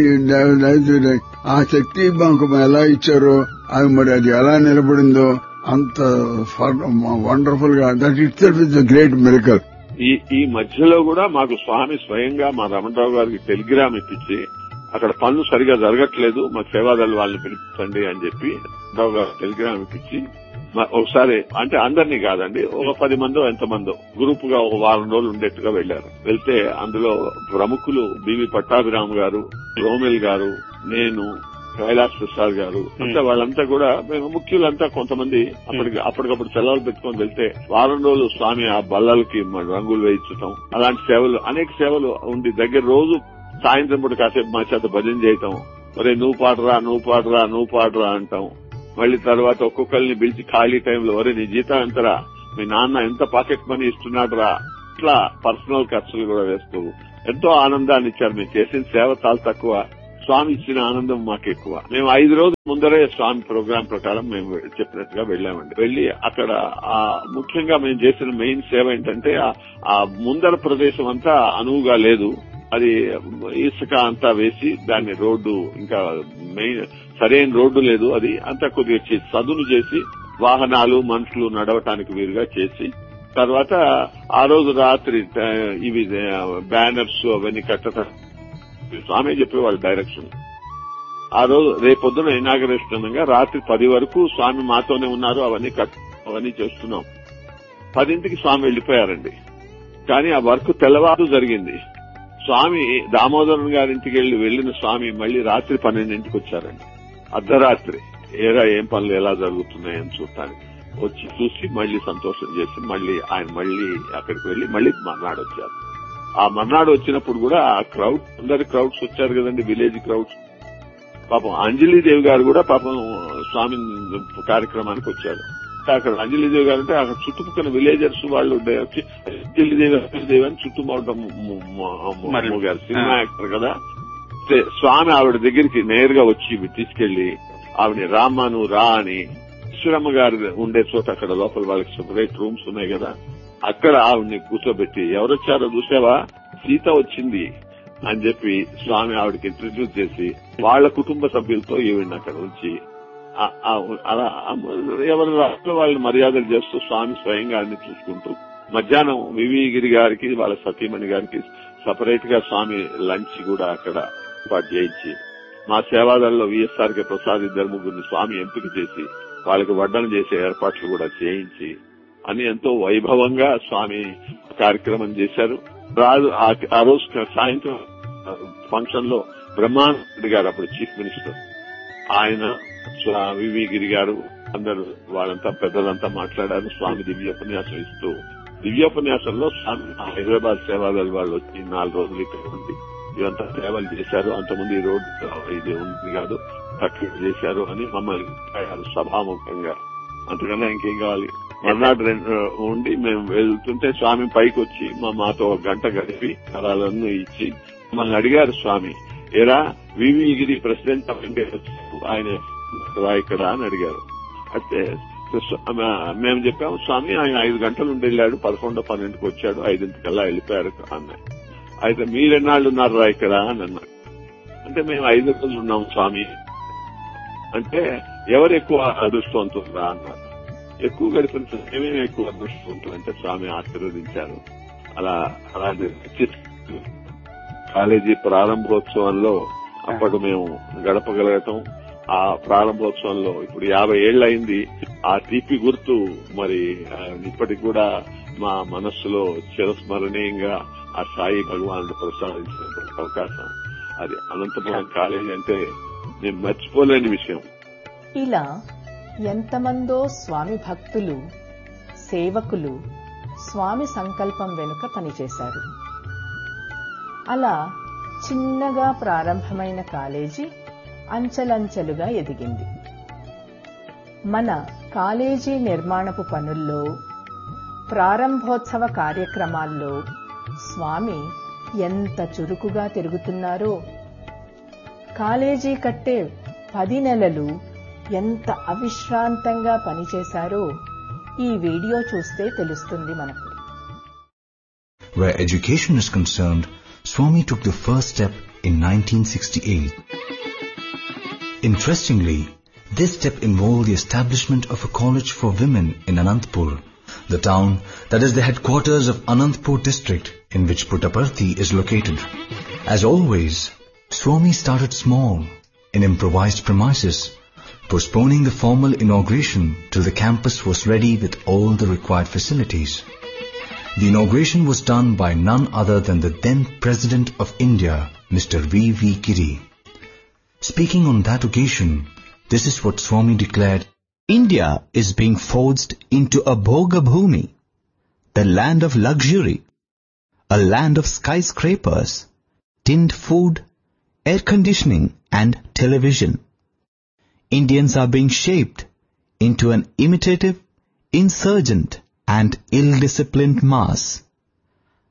లేదు ఆ శక్తి మాకు ఎలా ఇచ్చారో అది మరి అది ఎలా నిలబడిందో అంత వండర్ఫుల్ గా that itself is great miracle ఈ ఈ మధ్యలో కూడా మాకు స్వామి స్వయంగా మా రమణరావు గారికి టెలిగ్రామ్ ఇప్పించి అక్కడ పనులు సరిగా జరగట్లేదు మా సేవాదాలు వాళ్ళని పిలిపించండి అని చెప్పి రావు గారు టెలిగ్రామ్ ఇప్పించి ఒకసారి అంటే అందరినీ కాదండి ఒక పది మందో ఎంతమందో గ్రూప్ గా ఒక వారం రోజులు ఉండేట్టుగా వెళ్లారు వెళ్తే అందులో ప్రముఖులు బివి పట్టాభిరామ్ గారు రోమిల్ గారు నేను కైలాస్ ప్రసాద్ గారు అంతా వాళ్ళంతా కూడా మేము ముఖ్యులంతా కొంతమంది అప్పటికి అప్పటికప్పుడు సెలవులు పెట్టుకొని వెళ్తే వారం రోజులు స్వామి ఆ బల్లలకి రంగులు వేయించటం అలాంటి సేవలు అనేక సేవలు ఉండి దగ్గర రోజు సాయంత్రం పూట కాసేపు మా చేత భజన చేయటం ఒరే నువ్వు పాడరా నువ్వు పాడరా నువ్వు పాడరా అంటాం మళ్ళీ తర్వాత ఒక్కొక్కరిని పిలిచి ఖాళీ టైంలో ఒరే నీ జీతం ఎంతరా మీ నాన్న ఎంత పాకెట్ మనీ ఇస్తున్నాడు రా ఇట్లా పర్సనల్ ఖర్చులు కూడా వేస్తూ ఎంతో ఆనందాన్ని ఇచ్చారు మేము చేసిన సేవ చాలా తక్కువ స్వామి ఇచ్చిన ఆనందం మాకు ఎక్కువ మేము ఐదు రోజుల ముందరే స్వామి ప్రోగ్రాం ప్రకారం మేము చెప్పినట్టుగా వెళ్ళామండి వెళ్ళి అక్కడ ఆ ముఖ్యంగా మేము చేసిన మెయిన్ సేవ ఏంటంటే ఆ- ఆ ముందర ప్రదేశం అంతా అనువుగా లేదు అది ఇసుక అంతా వేసి దాన్ని రోడ్డు ఇంకా మెయిన్ సరైన రోడ్డు లేదు అది అంతా కొద్దిగా చే- చదును చేసి వాహనాలు మనుషులు నడవటానికి వీలుగా చేసి తర్వాత ఆ రోజు రాత్రి ఆ, ఇవి బ్యానర్స్ అవన్నీ కట్టడం స్వామి చెప్పేవాళ్ళు డైరెక్షన్ ఆ రోజు రేపొద్దున ఇనాగరేషన్ అనగా రాత్రి పది వరకు స్వామి మాతోనే ఉన్నారు అవన్నీ కట్ అవన్నీ చేస్తున్నాం పదింటికి స్వామి వెళ్లిపోయారండి కానీ ఆ వర్క్ తెల్లవారు జరిగింది స్వామి దామోదరన్ గారింటికి వెళ్లి వెళ్లిన స్వామి మళ్లీ రాత్రి పన్నెండింటికి వచ్చారండి అర్ధరాత్రి ఏరా ఏం పనులు ఎలా జరుగుతున్నాయని చూడటానికి వచ్చి చూసి మళ్లీ సంతోషం చేసి మళ్లీ ఆయన మళ్లీ అక్కడికి వెళ్లి మళ్లీ మర్నాడు వచ్చారు ఆ మర్నాడు వచ్చినప్పుడు కూడా ఆ క్రౌడ్ అందరి క్రౌడ్స్ వచ్చారు కదండి విలేజ్ క్రౌడ్స్ పాపం అంజలీదేవి గారు కూడా పాపం స్వామి కార్యక్రమానికి వచ్చారు అక్కడ అంజలీదేవి గారు అంటే అక్కడ చుట్టుపక్కల విలేజర్స్ వాళ్ళు ఉండే వచ్చి అంజలీదేవి అంజలీదేవి అని చుట్టుముట్టడం గారు సినిమా యాక్టర్ కదా అయితే స్వామి ఆవిడ దగ్గరికి నేరుగా వచ్చి తీసుకెళ్లి ఆవిడ రామ్మా నువ్వు రా అని ఈశ్వరమ్మ గారు ఉండే చోట అక్కడ లోపల వాళ్ళకి సెపరేట్ రూమ్స్ ఉన్నాయి కదా అక్కడ ఆవిడ్ని కూర్చోబెట్టి ఎవరొచ్చారో చూసావా సీత వచ్చింది అని చెప్పి స్వామి ఆవిడకి ఇంట్రడ్యూస్ చేసి వాళ్ళ కుటుంబ సభ్యులతో ఈవిడ్ని అక్కడ ఉంచి ఆ- ఆ- అలా ఎవరి రాష్ట్ర వాళ్ళని మర్యాదలు చేస్తూ స్వామి స్వయంగా అన్ని చూసుకుంటూ మధ్యాహ్నం వివిగిరి గారికి వాళ్ళ సతీమణి గారికి సపరేట్ గా స్వామి లంచ్ కూడా అక్కడ ఏర్పాటు చేయించి మా సేవాదల్లో విఎస్ఆర్ కే ప్రసాద్ ఇద్దరు ముగ్గురిని స్వామి ఎంపిక చేసి వాళ్ళకి వడ్డన చేసే ఏర్పాట్లు కూడా చేయించి అని ఎంతో వైభవంగా స్వామి కార్యక్రమం చేశారు రాజు ఆ- ఆ రోజు సాయంత్రం ఫంక్షన్ లో బ్రహ్మానంద గారు అప్పుడు చీఫ్ మినిస్టర్ ఆయన స్వా- వివి గిరి గారు అందరు వాళ్ళంతా పెద్దలంతా మాట్లాడారు స్వామి దివ్యోపన్యాసం ఇస్తూ దివ్యోపన్యాసంలో స్వామి హైదరాబాద్ సేవాదళ వాళ్ళు వచ్చి నాలుగు రోజులు ఇక్కడ ఉండి ఇవంతా సేవలు చేశారు అంతకుముందు ఈ రోడ్డు ఇది ఉంది కాదు తక్కువ చేశారు అని మమ్మల్ని అడిగారు సభాముఖంగా అంతకన్నా ఇంకేం కావాలి మర్నాడు రెండు ఉండి మేము వెళ్తుంటే స్వామి పైకి వచ్చి మా మాతో ఒక గంట గడిపి కరాలన్నీ ఇచ్చి మమ్మల్ని అడిగారు స్వామి ఏరా వివిగిరి ప్రెసిడెంట్ ఆఫ్ ఇండియా ఆయన రా ఇక్కడ అని అడిగారు అయితే స్వ- మ- మేము చెప్పాము స్వామి ఆయన ఐదు గంటలు ఉండి వెళ్ళాడు పదకొండు పన్నెండుకి వచ్చాడు ఐదింటికల్లా వెళ్ళిపోయారు అన్నాడు అయితే మీరెన్నాళ్ళు ఉన్నారా ఇక్కడ అని అన్నాడు అంటే మేము ఐదు రోజులు ఉన్నాం స్వామి అంటే ఎవరు ఎక్కువ అదృష్టవంతురా అన్నారు ఎక్కువ గడిపిన సమయమే ఎక్కువ అదృష్టవంతులు అంటే స్వామి ఆశీర్వదించారు అలా అలా నిర్మించి కాలేజీ ప్రారంభోత్సవంలో అప్పటి మేము గడపగలగటం ఆ ప్రారంభోత్సవంలో ఇప్పుడు యాభై ఏళ్ళు అయింది ఆ తీపి గుర్తు మరి ఆ, ఇప్పటికి కూడా మా మనస్సులో చిరస్మరణీయంగా ఆ సాయి భగవానుడు ప్రసాదించినటువంటి అవకాశం అది అనంతపురం కాలేజీ అంటే నేను మర్చిపోలేని విషయం ఇలా ఎంతమందో స్వామి భక్తులు సేవకులు స్వామి సంకల్పం వెనుక పనిచేశారు అలా చిన్నగా ప్రారంభమైన కాలేజీ అంచెలంచెలుగా ఎదిగింది మన కాలేజీ నిర్మాణపు పనుల్లో ప్రారంభోత్సవ కార్యక్రమాల్లో స్వామి ఎంత చురుకుగా తిరుగుతున్నారో కాలేజీ కట్టే పది నెలలు ఎంత అవిశ్రాంతంగా పనిచేశారో ఈ వీడియో చూస్తే తెలుస్తుంది మనకు Where education is concerned, Swami took the first step in 1968. Interestingly, this step involved the establishment of a college for women in Anantpur, the town that is the headquarters of Anantpur district in which Puttaparthi is located. As always, Swami started small in improvised premises, postponing the formal inauguration till the campus was ready with all the required facilities. The inauguration was done by none other than the then President of India, Mr. V. V. Giri. Speaking on that occasion, this is what Swami declared. India is being forged into a Bhoga Bhumi, the land of luxury, a land of skyscrapers, tinned food, air conditioning and television. Indians are being shaped into an imitative, insurgent and ill-disciplined mass.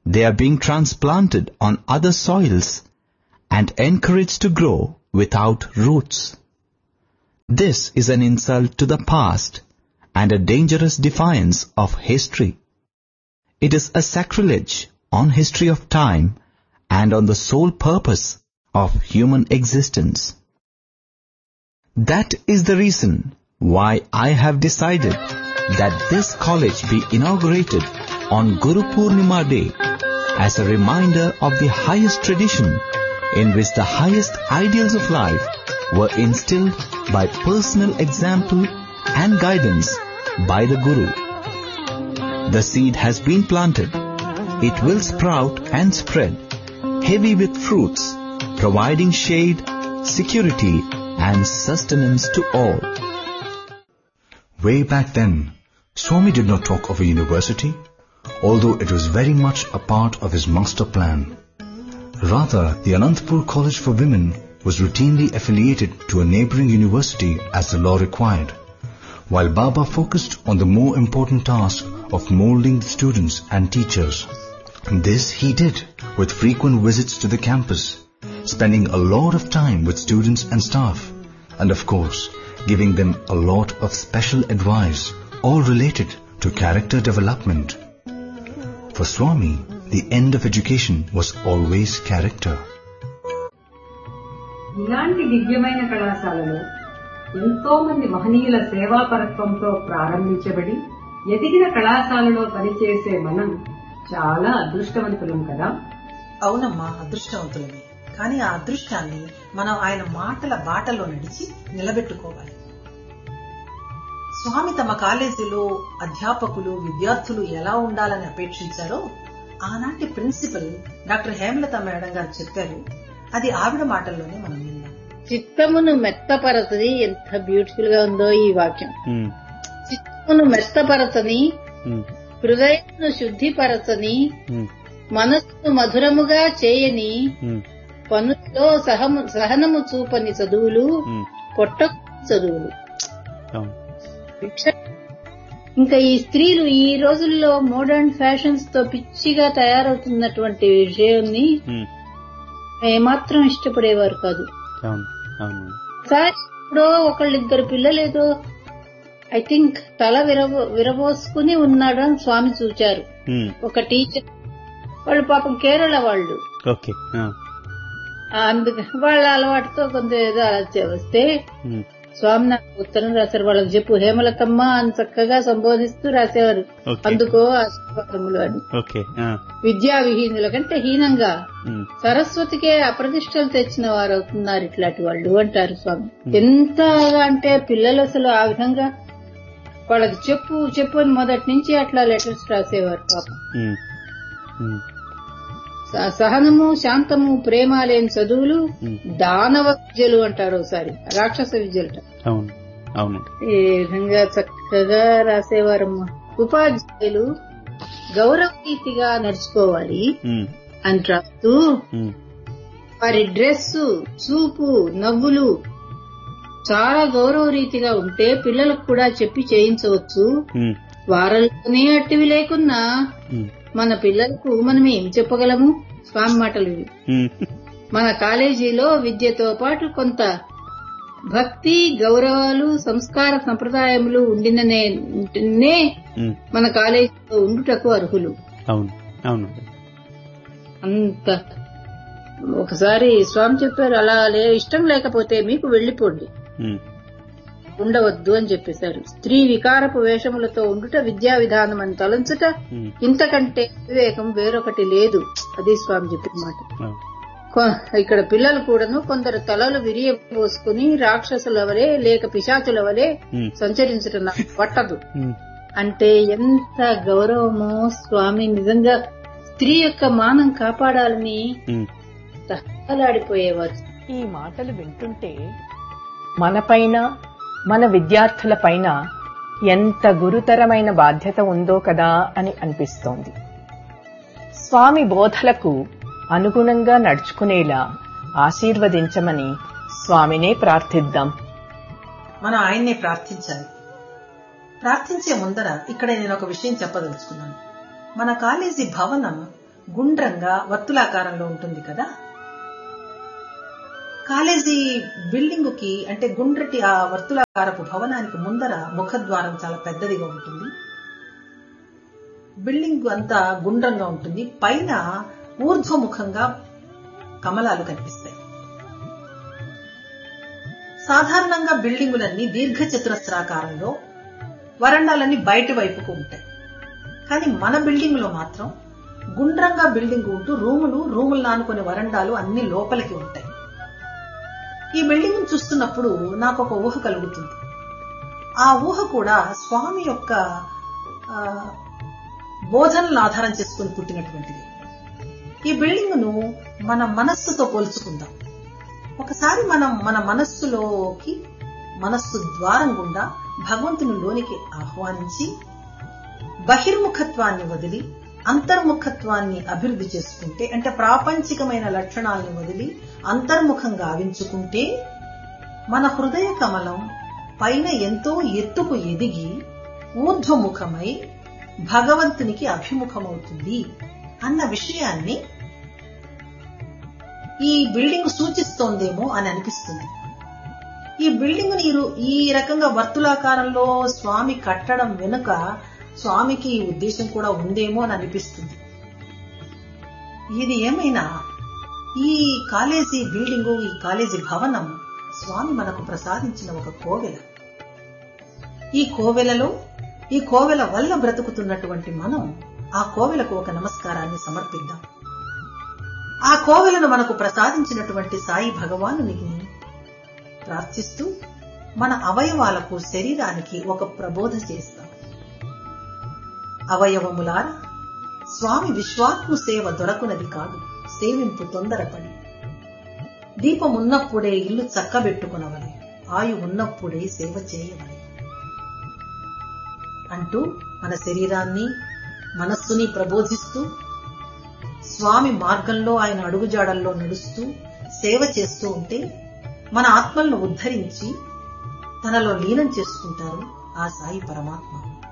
they are being transplanted on other soils and encouraged to grow without roots. This is an insult to the past and a dangerous defiance of history. It is a sacrilege on history of time and on the sole purpose of human existence. That is the reason why I have decided that this college be inaugurated on Guru Purnima Day as a reminder of the highest tradition in which the highest ideals of life were instilled by personal example and guidance by the Guru. The seed has been planted. It will sprout and spread, heavy with fruits, providing shade, security and sustenance to all. Way back then, Swami did not talk of a university, although it was very much a part of his master plan. Rather, the Anantapur College for Women was routinely affiliated to a neighboring university as the law required, while Baba focused on the more important task of molding the students and teachers. This he did with frequent visits to the campus, spending a lot of time with students and staff, and of course, giving them a lot of special advice, all related to character development. For Swami, the end of education was always character. ఇలాంటి దివ్యమైన కళాశాలలో ఎంతో మంది మహనీయుల సేవాపరత్వంతో ప్రారంభించబడి ఎదిగిన కళాశాలలో పనిచేసే మనం చాలా అదృష్టవంతులం కదా అవునమ్మా అదృష్టవంతులమే కానీ ఆ అదృష్టాన్ని మనం ఆయన మాటల బాటలో నడిచి నిలబెట్టుకోవాలి స్వామి తమ కాలేజీలో అధ్యాపకులు విద్యార్థులు ఎలా ఉండాలని అపేక్షించారో ఆనాటి ప్రిన్సిపల్ డాక్టర్ హేమలత మేడం గారు చెప్పారు అది ఆవిడ మాటల్లోనే మనం విన్నాం చిత్తమును మెత్తపరచని ఎంత బ్యూటిఫుల్ గా ఉందో ఈ వాక్యం చిత్తమును మెత్తపరచని హృదయమును శుద్ధిపరచని మనస్సును మధురముగా చేయని పనుల్లో సహము సహనము చూపని చదువులు పొట్ట చదువులు ఇంకా ఈ స్త్రీలు ఈ రోజుల్లో మోడర్న్ ఫ్యాషన్స్ తో పిచ్చిగా తయారవుతున్నటువంటి విషయాన్ని ఏమాత్రం ఇష్టపడేవారు కాదు సార్ ఇప్పుడు ఒకళ్ళిద్దరు పిల్లలేదో ఐ థింక్ తల విరబో విరబోసుకుని ఉన్నాడని స్వామి చూచారు ఒక టీచర్ వాళ్ళు పాపం కేరళ వాళ్ళు ఓకే అందుకు వాళ్ళ అలవాటుతో కొంత ఏదో అలా వస్తే స్వామి నాకు ఉత్తరం రాశారు వాళ్ళకి చెప్పు హేమలతమ్మ అని చక్కగా సంబోధిస్తూ రాసేవారు అందుకో ఆశీర్వాదములు అని ఓకే విద్యా విహీనుల కంటే హీనంగా సరస్వతికే అప్రతిష్టలు తెచ్చిన వారు అవుతున్నారు ఇట్లాంటి వాళ్ళు అంటారు స్వామి ఎంత అంటే పిల్లలు అసలు ఆ విధంగా వాళ్ళకి చెప్పు చెప్పు అని మొదటి నుంచి అట్లా లెటర్స్ రాసేవారు పాపం సహనము శాంతము ప్రేమ లేని చదువులు దానవ విద్యలు అంటారు ఒకసారి రాక్షస విద్యలు అవును అవును ఈ విధంగా చక్కగా రాసేవారమ్మా ఉపాధ్యాయులు గౌరవరీతిగా నడుచుకోవాలి అని రాస్తూ వారి డ్రెస్సు చూపు నవ్వులు చాలా గౌరవ రీతిగా ఉంటే పిల్లలకు కూడా చెప్పి చేయించవచ్చు వారంలోనే అట్టివి లేకున్నా మన పిల్లలకు మనం ఏం చెప్పగలము స్వామి మాటలు ఇవి మన కాలేజీలో విద్యతో పాటు కొంత భక్తి గౌరవాలు సంస్కార సంప్రదాయములు ఉండిననే ఉంటేనే మన కాలేజీలో ఉండుటకు అర్హులు అవును అవును అంత ఒకసారి స్వామి చెప్పారు అలా లే ఇష్టం లేకపోతే మీకు వెళ్లిపోండి ఉండవద్దు అని చెప్పేశారు స్త్రీ వికారపు వేషములతో ఉండుట విద్యా విధానం అని తలంచుట ఇంతకంటే వివేకం వేరొకటి లేదు అది స్వామి చెప్పిన మాట ఇక్కడ పిల్లలు కూడాను కొందరు తలలు విరియబోసుకుని రాక్షసుల వలె లేక పిశాచుల వలె సంచరించడం నాకు పట్టదు అంటే ఎంత గౌరవమో స్వామి నిజంగా స్త్రీ యొక్క మానం కాపాడాలని తహలాడిపోయేవారు ఈ మాటలు వింటుంటే మనపైన మన విద్యార్థులపైన ఎంత గురుతరమైన బాధ్యత ఉందో కదా అని అనిపిస్తోంది స్వామి బోధలకు అనుగుణంగా నడుచుకునేలా ఆశీర్వదించమని స్వామినే ప్రార్థిద్దాం మనం ఆయన్నే ప్రార్థించాలి ప్రార్థించే ముందర ఇక్కడ నేను ఒక విషయం చెప్పదలుచుకున్నాను మన కాలేజీ భవనం గుండ్రంగా వర్తులాకారంలో ఉంటుంది కదా కాలేజీ బిల్డింగ్ కి అంటే గుండ్రటి ఆ వర్తులాకారపు భవనానికి ముందర ముఖద్వారం చాలా పెద్దదిగా ఉంటుంది బిల్డింగ్ అంతా గుండ్రంగా ఉంటుంది పైన ఊర్ధ్వముఖంగా కమలాలు కనిపిస్తాయి సాధారణంగా బిల్డింగులన్నీ దీర్ఘ చతురస్రాకారంలో వరండాలన్నీ బయటి వైపుకు ఉంటాయి కానీ మన బిల్డింగ్ లో మాత్రం గుండ్రంగా బిల్డింగ్ ఉంటూ రూములు రూములు నానుకునే వరండాలు అన్ని లోపలికి ఉంటాయి ఈ బిల్డింగ్ చూస్తున్నప్పుడు నాకు ఒక ఊహ కలుగుతుంది ఆ ఊహ కూడా స్వామి యొక్క ఆ, బోధనలను ఆధారం చేసుకుని పుట్టినటువంటిది ఈ బిల్డింగ్ ను మన మనస్సుతో పోల్చుకుందాం ఒకసారి మనం మన మనస్సులోకి మనస్సు ద్వారం గుండా భగవంతుని లోనికి ఆహ్వానించి బహిర్ముఖత్వాన్ని వదిలి అంతర్ముఖత్వాన్ని అభివృద్ధి చేసుకుంటే అంటే ప్రాపంచికమైన లక్షణాలను వదిలి అంతర్ముఖంగా గావించుకుంటే మన హృదయ కమలం పైన ఎంతో ఎత్తుకు ఎదిగి ఊర్ధ్వముఖమై భగవంతునికి అభిముఖమవుతుంది అన్న విషయాన్ని ఈ బిల్డింగ్ సూచిస్తోందేమో అని అనిపిస్తుంది ఈ బిల్డింగ్ నీరు ఈ రకంగా వర్తులాకారంలో స్వామి కట్టడం వెనుక స్వామికి ఈ ఉద్దేశం కూడా ఉందేమో అని అనిపిస్తుంది ఇది ఏమైనా ఈ కాలేజీ బిల్డింగు ఈ కాలేజీ భవనం స్వామి మనకు ప్రసాదించిన ఒక కోవెల ఈ కోవెలలో ఈ కోవెల వల్ల బ్రతుకుతున్నటువంటి మనం ఆ కోవెలకు ఒక నమస్కారాన్ని సమర్పిద్దాం ఆ కోవెలను మనకు ప్రసాదించినటువంటి సాయి భగవానునికి ప్రార్థిస్తూ మన అవయవాలకు శరీరానికి ఒక ప్రబోధ చేస్తాం అవయవములారా స్వామి విశ్వాత్ము సేవ దొరకునది కాదు సేవింపు తొందరపడి దీపమున్నప్పుడే ఇల్లు చక్కబెట్టుకునవలే ఆయు ఉన్నప్పుడే సేవ చేయవలే అంటూ మన శరీరాన్ని మనస్సుని ప్రబోధిస్తూ స్వామి మార్గంలో ఆయన అడుగుజాడల్లో నడుస్తూ సేవ చేస్తూ ఉంటే మన ఆత్మలను ఉద్ధరించి తనలో లీనం చేసుకుంటారు ఆ సాయి పరమాత్మ